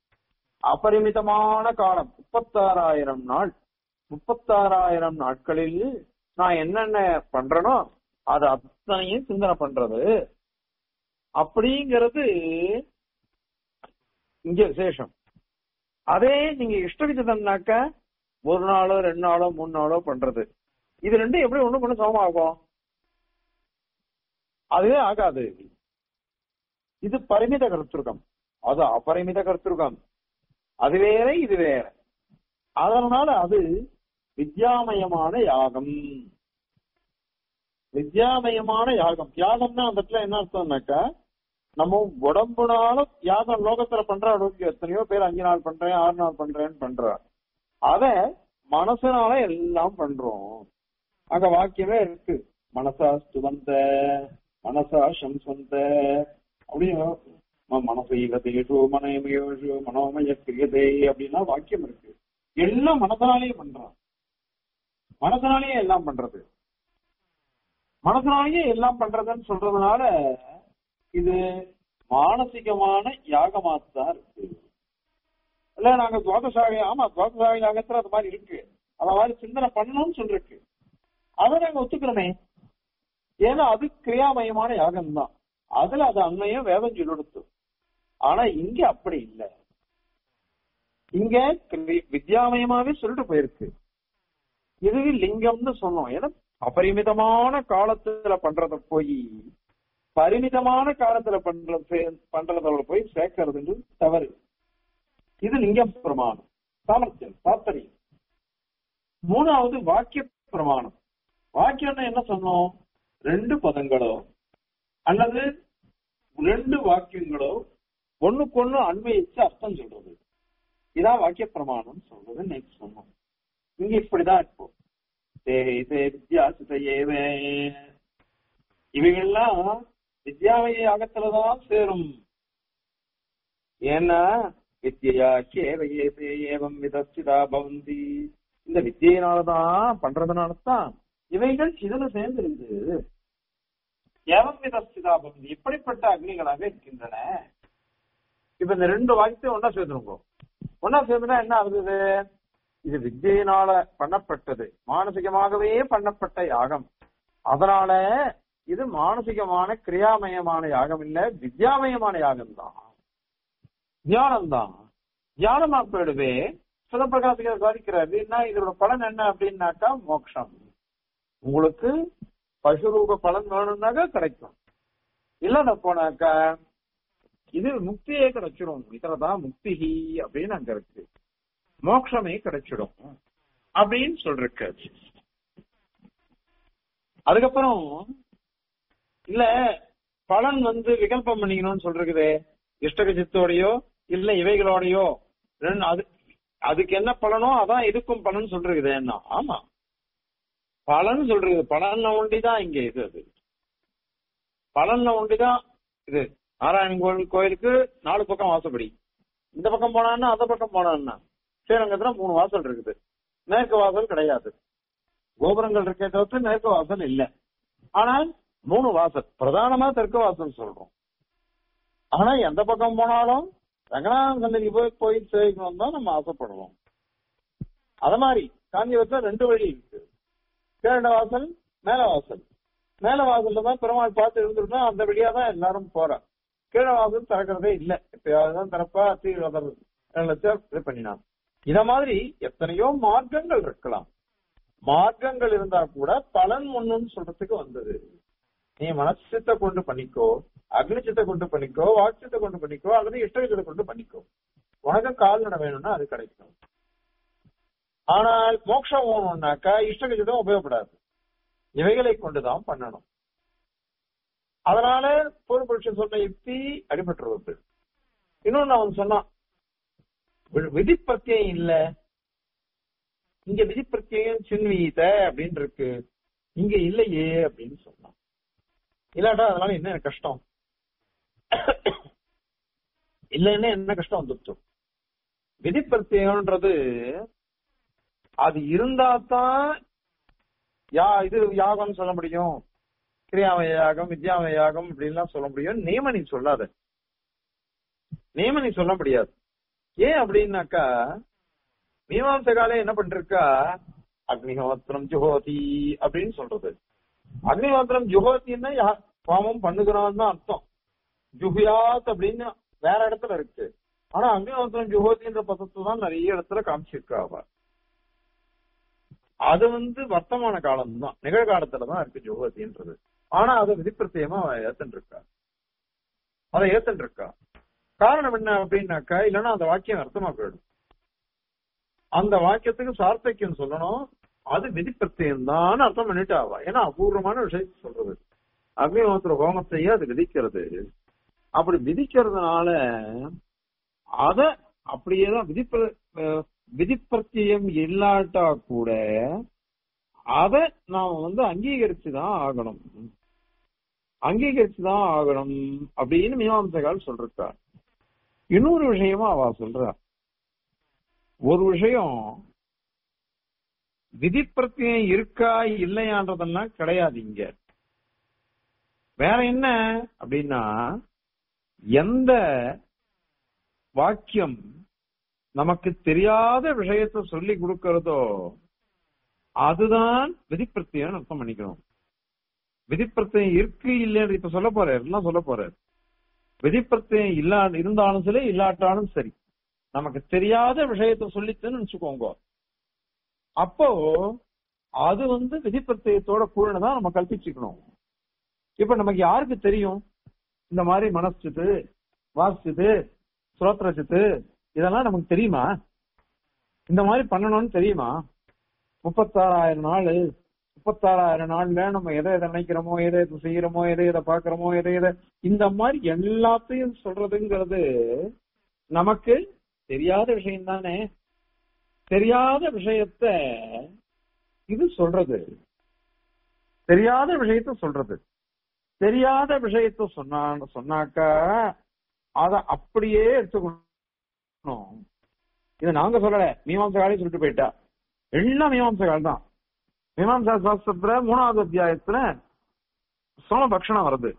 அபரிமிதமான காலம் முப்பத்தாறாயிரம் நாள் முப்பத்தாறாயிரம் நாட்களில் நான் என்னென்ன பண்றனோ அது அத்தனையும் சிந்தனை பண்றது அப்படிங்கிறது இங்க விசேஷம் அதே நீங்க இஷ்டவிதம்னாக்க ஒரு நாளோ ரெண்டு நாளோ மூணு நாளோ பண்றது இது ரெண்டும் எப்படி ஒண்ணு கொண்டு சமமாகும் அதுவே ஆகாது இது பரிமித கருத்துருக்கம் அது அபரிமித கருத்துருக்கம் அது வேற இது வேற அதனால அது வித்யாமயமான யாகம் வித்யாமயமான யாகம் யாகம்னா அந்த இடத்துல என்ன அர்த்தம்னாக்கா நம்ம உடம்புனால யாகம் லோகத்துல பண்ற அளவுக்கு எத்தனையோ பேர் அஞ்சு நாள் பண்றேன் ஆறு நாள் பண்றேன்னு பண்றா அத மனசுனால எல்லாம் பண்றோம் அங்க வாக்கியமே இருக்கு மனசா ஸ்துவந்த மனசா சம்சந்த அப்படின்னு ம- மனசைவதேஷு மனமயோஷு மனோமய கிரியதே அப்படின்னா வாக்கியம் இருக்கு எல்லாம் மனசனாலேயே பண்றான் மனசனாலேயே எல்லாம் பண்றது மனசனாலேயே எல்லாம் பண்றதுன்னு சொல்றதுனால இது மானசிகமான யாகமாத்தான் இருக்கு இல்ல நாங்க துவாதசாகி ஆமா துவாதசாகி யாகத்துல அது மாதிரி இருக்கு அத மாதிரி சிந்தனை பண்ணணும்னு சொல்லிருக்கு அதை நாங்க ஒத்துக்கிறோமே ஏன்னா அது கிரியாமயமான யாகம் தான் அதுல அது அன்னையும் வேதம் சொல்லி கொடுத்து ஆனா இங்க அப்படி இல்ல இங்க கிரி- வித்யாமயமாவே சொல்லிட்டு போயிருக்கு இது லிங்கம்னு சொன்னோம் ஏன்னா அபரிமிதமான காலத்துல பண்றத போய் பரிமிதமான காலத்துல பண்றது பண்றதோட போய் சேர்க்கறது தவறு இது லிங்கம் பிரமாணம் சாமர்த்தியம் தாத்தரியம் மூணாவது வாக்கிய பிரமாணம் வாக்கியம்னா என்ன சொன்னோம் ரெண்டு பதங்களோ அல்லது ரெண்டு வாக்கியங்களோ ஒண்ணுக்கொண்ணு அன்வயிச்சு அர்த்தம் சொல்றது இதான் வாக்கிய பிரமாணம் சொல்றது நேற்று சொன்னோம் இங்க இப்படிதான் இப்போ தேகை தே வித்யாசித ஏவே இவைகள்லாம் வித்யாமய யாகத்துலதான் சேரும் ஏன்னா வித்யா கேவையே ஏவம் விதஸ்திதா பவந்தி இந்த வித்தியினாலதான் பண்றதுனாலதான் இவைகள் இதுல சேர்ந்திருக்கு ஏவம் விதஸ்திதா பவந்தி இப்படிப்பட்ட அக்னிகளாக இருக்கின்றன இப்ப இந்த ரெண்டு வாக்கியத்தையும் ஒன்னா சேர்த்துருங்க ஒன்னா சேர்ந்துனா என்ன ஆகுது இது வித்தியினால பண்ணப்பட்டது மானசிகமாகவே பண்ணப்பட்ட யாகம் அதனால இது மானசிகமான கிரியாமயமான யாகம் இல்ல வித்யாமயமான யாகம் தான் தியானம் தான் தியானமா போயிடுவே சிவபிரகாசிகர் சாதிக்கிறார் என்ன இதோட பலன் என்ன அப்படின்னாக்கா மோட்சம் உங்களுக்கு பசுரூப பலன் வேணும்னாக்கா கிடைக்கும் இல்லைன்னா போனாக்கா இது முக்தியே கிடைச்சிடும் இதுலதான் முக்திஹி அப்படின்னு அங்க இருக்கு மோட்சமே கிடைச்சிடும் அப்படின்னு சொல்றக்கு அதுக்கப்புறம் இல்ல பலன் வந்து விகல்பம் பண்ணிக்கணும்னு சொல்றதுதே இஷ்டகஜித்தோடையோ இல்ல இவைகளோடையோ ரெண்டு அது அதுக்கு என்ன பலனோ அதான் இதுக்கும் பலன் சொல்றது என்ன ஆமா பலன் சொல்றது பலன்ல ஒண்டிதான் இங்க இது அது பலன்ல ஒண்டிதான் இது நாராயணன் கோவில் கோயிலுக்கு நாலு பக்கம் வாசப்படி இந்த பக்கம் போனான்னா அந்த பக்கம் போனான்னா ஸ்ரீரங்கத்துல மூணு வாசல் இருக்குது மேற்கு வாசல் கிடையாது கோபுரங்கள் இருக்கே தவிர்த்து மேற்கு வாசல் இல்ல ஆனால் மூணு வாசல் பிரதானமா தெற்கு வாசல் சொல்றோம் ஆனா எந்த பக்கம் போனாலும் ரங்கநாதன் சன்னதிக்கு போய் கோயில் சேவிக்கணும் தான் நம்ம ஆசைப்படுவோம் அத மாதிரி காஞ்சிபுரத்துல ரெண்டு வழி இருக்கு கீழ வாசல் மேல வாசல் மேல வாசல்ல தான் பெருமாள் பார்த்து இருந்துருந்தா அந்த வழியா தான் எல்லாரும் போறா கீழ வாசல் திறக்கிறதே இல்ல எப்பயாவதுதான் திறப்பா தீ இது பண்ணினான் இத மாதிரி எத்தனையோ மார்க்கங்கள் இருக்கலாம் மார்க்கங்கள் இருந்தா கூட பலன் ஒண்ணுன்னு சொல்றதுக்கு வந்தது நீ மனசித்த கொண்டு பண்ணிக்கோ அக்னிச்சித்தை கொண்டு பண்ணிக்கோ வாட்சியத்தை கொண்டு பண்ணிக்கோ அல்லது இஷ்டத்தை கொண்டு பண்ணிக்கோ உனக்கு கால்நடை வேணும்னா அது கிடைக்கும் ஆனால் மோட்சம் வேணும்னாக்கா இஷ்டகஜிதம் உபயோகப்படாது இவைகளை கொண்டுதான் பண்ணணும் அதனால பொருட்புருஷன் சொன்ன யுக்தி அடிபட்டுருவது இன்னொன்னு அவன் சொன்னான் விதிப்பத்தியம் இல்ல இங்க விதிப்பிரத்தியம் சின்வீத அப்படின்னு இருக்கு இங்க இல்லையே அப்படின்னு சொன்னான் இல்லாட்டா அதனால என்ன கஷ்டம் இல்லைன்னா என்ன கஷ்டம் வந்துருச்சு விதிப்பிரத்தியம்ன்றது அது இருந்தா தான் யா இது யாகம் சொல்ல முடியும் கிரியாமய யாகம் வித்யாமய யாகம் இப்படின்லாம் சொல்ல முடியும் நியமனி சொல்லாத நியமனி சொல்ல முடியாது ஏன் அப்படின்னாக்கா மீமாம்ச காலம் என்ன பண்ணிருக்கா அக்னிஹோத்திரம் ஜுஹோதி அப்படின்னு சொல்றது அக்னிஹோத்திரம் ஜுஹோத்தின்னா பாவம் பண்ணுகிறான்னு தான் அர்த்தம் ஜுஹியாத் அப்படின்னு வேற இடத்துல இருக்கு ஆனா அக்னிஹோத்திரம் ஜுஹோதின்ற பதத்தை தான் நிறைய இடத்துல காமிச்சிருக்கா அவ அது வந்து வர்த்தமான காலம் தான் நிகழ்காலத்துல தான் இருக்கு ஜுஹோதின்றது ஆனா அதை விதிப்பிரத்தியமா அவ ஏத்தன் இருக்கா அதை ஏத்தன் இருக்கா காரணம் என்ன அப்படின்னாக்கா இல்லைன்னா அந்த வாக்கியம் அர்த்தமா போயிடும் அந்த வாக்கியத்துக்கு சார்த்தக்கியம் சொல்லணும் அது விதிப்பிரத்தியம் தான் அர்த்தம் பண்ணிட்டு ஆவா ஏன்னா அபூர்வமான விஷயத்தை சொல்றது அக்னிஹோத்திர ஹோமத்தையே அது விதிக்கிறது அப்படி விதிக்கிறதுனால அத அப்படியேதான் விதிப்ப விதிப்பிரத்தியம் இல்லாட்டா கூட அத நாம வந்து அங்கீகரிச்சுதான் ஆகணும் அங்கீகரிச்சுதான் ஆகணும் அப்படின்னு மீமாம்சகால் சொல்றா இன்னொரு விஷயமா அவ சொல்றா ஒரு விஷயம் விதிப்பிரத்தியம் இருக்கா இல்லையான்றதெல்லாம் கிடையாது இங்க வேற என்ன அப்படின்னா எந்த வாக்கியம் நமக்கு தெரியாத விஷயத்த சொல்லி கொடுக்கறதோ அதுதான் விதிப்பிரத்தியம் அர்த்தம் பண்ணிக்கணும் விதிப்பிரத்தியம் இருக்கு இல்லைன்னு இப்ப சொல்ல போறாரு எல்லாம் சொல்ல போறாரு விதிப்பிரத்தியம் இல்லா இருந்தாலும் சரி இல்லாட்டாலும் சரி நமக்கு தெரியாத விஷயத்த சொல்லிச்சுன்னு நினைச்சுக்கோங்க அப்போ அது வந்து விதிப்பிரத்தியத்தோட கூடதான் நம்ம கல்பிச்சுக்கணும் இப்ப நமக்கு யாருக்கு தெரியும் இந்த மாதிரி மனசித்து வாசித்து சுரோத்திரச்சித்து இதெல்லாம் நமக்கு தெரியுமா இந்த மாதிரி பண்ணணும்னு தெரியுமா முப்பத்தாறாயிரம் நாள் முப்பத்தாறாயிரம் நாள்ல நம்ம எதை எதை நினைக்கிறோமோ எதை எதை செய்யறோமோ எதை எதை பாக்குறோமோ எதை எதை இந்த மாதிரி எல்லாத்தையும் சொல்றதுங்கிறது நமக்கு தெரியாத விஷயம் தானே தெரியாத விஷயத்த இது சொல்றது தெரியாத விஷயத்த சொல்றது தெரியாத விஷயத்த சொன்னா சொன்னாக்கா அத அப்படியே எடுத்துக்கணும் இது நாங்க சொல்லல மீமாம்சகாலே சொல்லிட்டு போயிட்டா எல்லாம் மீமாம்சகால் தான் மீமாம்சா சாஸ்திரத்துல மூணாவது அத்தியாயத்துல சோம பக்ஷணம் வருது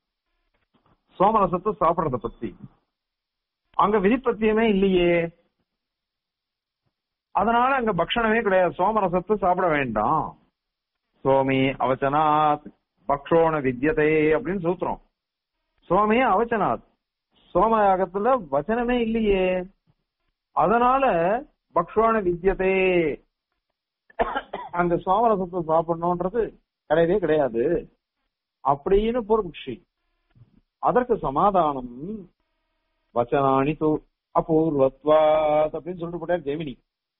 சோமரசத்தை சாப்பிடறத பத்தி அங்க விதிப்பத்தியமே இல்லையே அதனால அங்க பக்ஷணமே கிடையாது சோமரசத்தை சாப்பிட வேண்டாம் சோமி அவச்சனாத் பக்ஷோண வித்யதே அப்படின்னு சூத்திரம் சோமே அவச்சனாத் சோமயாகத்துல வச்சனமே இல்லையே அதனால பக்ஷான வித்தியதே அங்க சோமரசத்தை சாப்பிடணும்ன்றது கிடையவே கிடையாது அப்படின்னு பூர்வபக்ஷி அதற்கு சமாதானம் வச்சனானி தூ அபூர்வத்வாத் அப்படின்னு சொல்லிட்டு போட்டார் ஜெமினி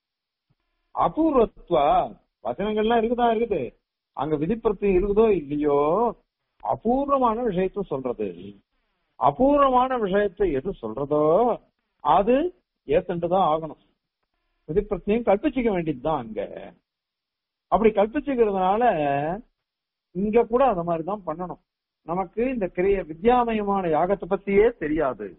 அபூர்வத்வா வச்சனங்கள்லாம் இருக்குதா இருக்குது அங்க விதிப்பிரத்தி இருக்குதோ இல்லையோ அபூர்வமான விஷயத்த சொல்றது அபூர்வமான விஷயத்தை எது சொல்றதோ அது ஏத்துண்டுதான் ஆகணும் விதிப்பிரத்தியும் கற்பிச்சுக்க வேண்டியதுதான் அங்க அப்படி கற்பிச்சுக்கிறதுனால இங்க கூட அந்த மாதிரிதான் பண்ணணும் நமக்கு இந்த கிரிய வித்யாமயமான யாகத்தை பத்தியே தெரியாது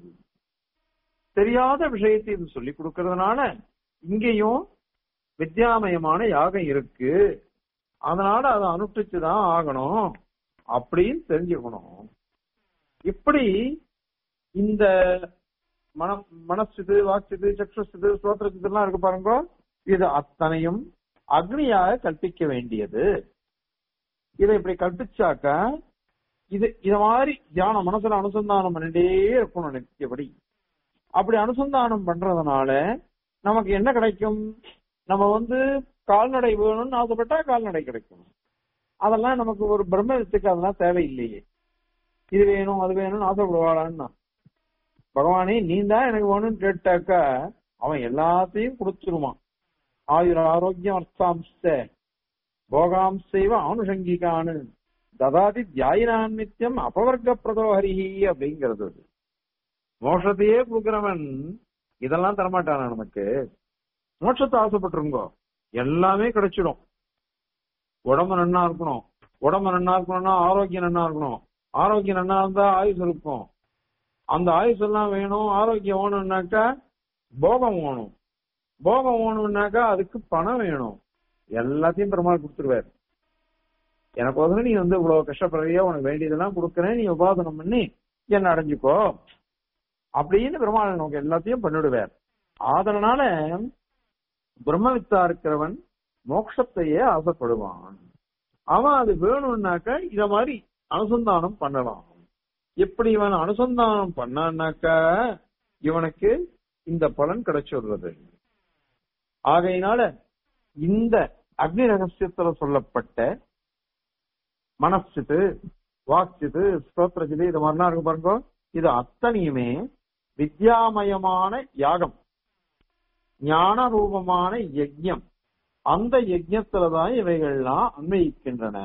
தெரியாத விஷயத்தை இது சொல்லி கொடுக்கறதுனால இங்கேயும் வித்யாமயமான யாகம் இருக்கு அதனால அதை அனுஷ்டிச்சுதான் ஆகணும் அப்படின்னு தெரிஞ்சுக்கணும் இப்படி இந்த மன மனசுது வாக்குது சக்ஷுது ஸ்தோத்திரத்துலாம் இருக்கு பாருங்க இது அத்தனையும் அக்னியாக கற்பிக்க வேண்டியது இதை இப்படி கற்பிச்சாக்க இது இத மாதிரி தியானம் மனசுல அனுசந்தானம் பண்ணிட்டே இருக்கணும் நித்தியபடி அப்படி அனுசந்தானம் பண்றதுனால நமக்கு என்ன கிடைக்கும் நம்ம வந்து கால்நடை வேணும்னு ஆசைப்பட்டா கால்நடை கிடைக்கும் அதெல்லாம் நமக்கு ஒரு பிரம்மத்துக்கு அதெல்லாம் தேவையில்லையே இது வேணும் அது வேணும்னு ஆசைப்படுவாளான்னா பகவானே நீ தான் எனக்கு வேணும்னு கேட்டாக்கா அவன் எல்லாத்தையும் கொடுத்துருவான் ஆயுர் ஆரோக்கியம் அர்த்தாம்ச போகாம்சைவ ஆனுஷங்கிகானு ததாதி தியாயினான் நித்தியம் அபவர்க்க பிரதோஹரிஹி அப்படிங்கிறது அது. மோட்சத்தையே கொடுக்கிறவன் இதெல்லாம் தரமாட்டானா நமக்கு மோட்சத்தை ஆசைப்பட்டுருங்கோ எல்லாமே கிடைச்சிடும் உடம்பு நன்னா இருக்கணும் உடம்பு நன்னா இருக்கணும்னா ஆரோக்கியம் நன்னா இருக்கணும் ஆரோக்கியம் நன்னா இருந்தா ஆயுசு இருக்கும் அந்த ஆயுசு எல்லாம் வேணும் ஆரோக்கியம் வேணும்னாக்கா போகம் வேணும் போகம் வேணும்னாக்கா அதுக்கு பணம் வேணும் எல்லாத்தையும் பெருமாள் கொடுத்துருவார் எனக்கு உதவி நீ வந்து இவ்வளவு கஷ்டப்படுறியா உனக்கு வேண்டியதெல்லாம் கொடுக்கறேன் நீ உபாசனம் பண்ணி என்ன அடைஞ்சுக்கோ அப்படின்னு பெருமாள் நமக்கு எல்லாத்தையும் பண்ணிடுவார் அதனால பிரம்மவித்தா இருக்கிறவன் மோட்சத்தையே ஆசைப்படுவான் அவன் அது வேணும்னாக்க இத மாதிரி அனுசந்தானம் பண்ணலாம் எப்படி இவன் அனுசந்தானம் பண்ணான்னாக்கா இவனுக்கு இந்த பலன் கிடைச்சிடுறது ஆகையினால இந்த அக்னி ரகசியத்துல சொல்லப்பட்ட மனசித்து வாக்சித்து ஸ்தோத்திரச்சிது இது மாதிரிலாம் இருக்கு பாருங்க இது அத்தனையுமே வித்யாமயமான யாகம் ஞான ரூபமான யஜ்யம் அந்த யஜ்யத்துலதான் இவைகள்லாம் அன்வயிக்கின்றன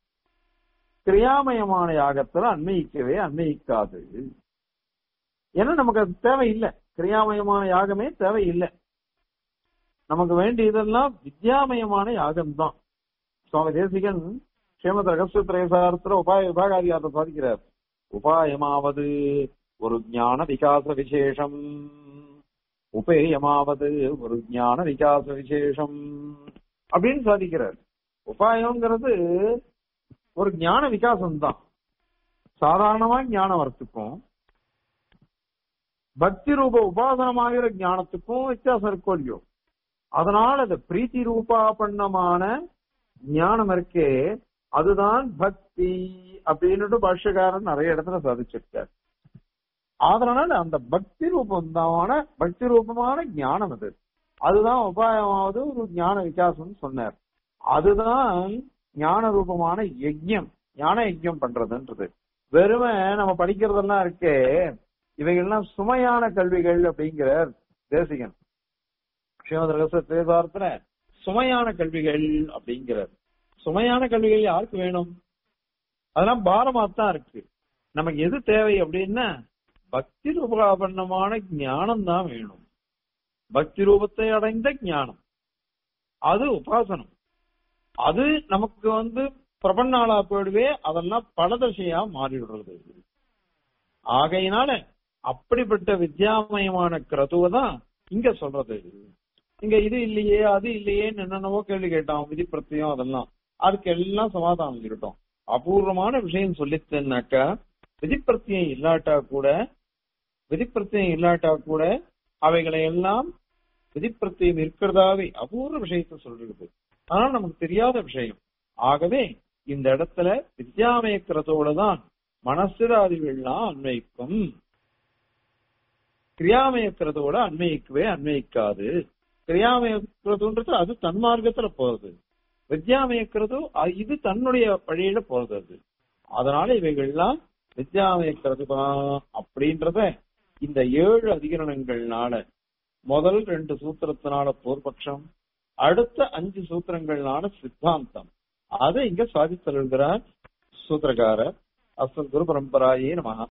கிரியாமயமான யாகத்துல அன்வயிக்கவே அன்வயிக்காது ஏன்னா நமக்கு அது தேவையில்லை கிரியாமயமான யாகமே தேவையில்லை நமக்கு வேண்டியதெல்லாம் வித்யாமயமான யாகம் தான் சுவாமி தேசிகன் ஸ்ரீமத் ரகசிய திரேசாரத்துல உபாய விபாகாதிகாரத்தை சாதிக்கிறார் உபாயமாவது ஒரு ஞான விகாச விசேஷம் உபேயமாவது ஒரு ஞான விகாச விசேஷம் அப்படின்னு சாதிக்கிறார் உபாயம்ங்கிறது ஒரு ஞான விகாசம் தான் சாதாரணமா ஞானம் வரத்துக்கும் பக்தி ரூப உபாசனமாகிற ஞானத்துக்கும் வித்தியாசம் இருக்கும் இல்லையோ அதனால அது பிரீத்தி ரூபாபண்ணமான ஞானம் இருக்கே அதுதான் பக்தி அப்படின்னுட்டு பாஷ்யக்காரன் நிறைய இடத்துல சாதிச்சிருக்கார் அதனால அந்த பக்தி ரூபமான பக்தி ரூபமான ஞானம் அது அதுதான் உபாயமாவது ஒரு ஞான விகாசம் சொன்னார் அதுதான் ஞான ரூபமான யஜ்யம் ஞான யஜ்யம் பண்றதுன்றது வெறுமை நம்ம படிக்கிறதெல்லாம் இருக்கே இவைகள்லாம் சுமையான கல்விகள் அப்படிங்கிறார் தேசிகன் ஸ்ரீமத் ரகசிய தேசாரத்துல சுமையான கல்விகள் அப்படிங்கிறார் சுமையான கல்விகள் யாருக்கு வேணும் அதெல்லாம் பாரமா தான் இருக்கு நமக்கு எது தேவை அப்படின்னா பக்தி ரூபாபன்னமான ஞானம் தான் வேணும் பக்தி ரூபத்தை அடைந்த ஞானம் அது உபாசனம் அது நமக்கு வந்து பிரபன்னாளா போயிடுவே அதெல்லாம் பலதசையா மாறிவிடுறது ஆகையினால அப்படிப்பட்ட வித்யாமயமான கிரதுவை தான் இங்க சொல்றது இங்க இது இல்லையே அது இல்லையேன்னு என்னென்னவோ கேள்வி கேட்டான் விதி பிரத்தியம் அதெல்லாம் அதுக்கு எல்லாம் சமாதானம் இருக்கட்டும் அபூர்வமான விஷயம் சொல்லித்தேன்னாக்கா விதிப்பிரத்தியம் இல்லாட்டா கூட விதிப்பிரத்தியம் இல்லாட்டா கூட அவைகளை எல்லாம் விதிப்பிரத்தியம் இருக்கிறதாவே அபூர்வ விஷயத்த சொல்றது ஆனா நமக்கு தெரியாத விஷயம் ஆகவே இந்த இடத்துல வித்யாமயக்கிறதோட தான் மனசிராதிகள்லாம் அன்வைக்கும் கிரியாமயக்கிறதோட அன்வயிக்கவே அன்வயிக்காது கிரியாமயக்கிறதுன்றது அது தன்மார்க்கத்துல போறது வித்யாமயக்கிறதோ அ- இது தன்னுடைய வழியில போறது அது அதனால இவைகள்லாம் வித்யாமயக்கிறது தான் அப்படின்றத இந்த ஏழு அதிகரணங்கள்னால முதல் ரெண்டு சூத்திரத்தினால போர்பட்சம் அடுத்த அஞ்சு சூத்திரங்கள்னால சித்தாந்தம் அதை இங்க சாதித்தருகிறார் சூத்திரகாரர் அஸ்மத் குரு பரம்பராயே நமஹ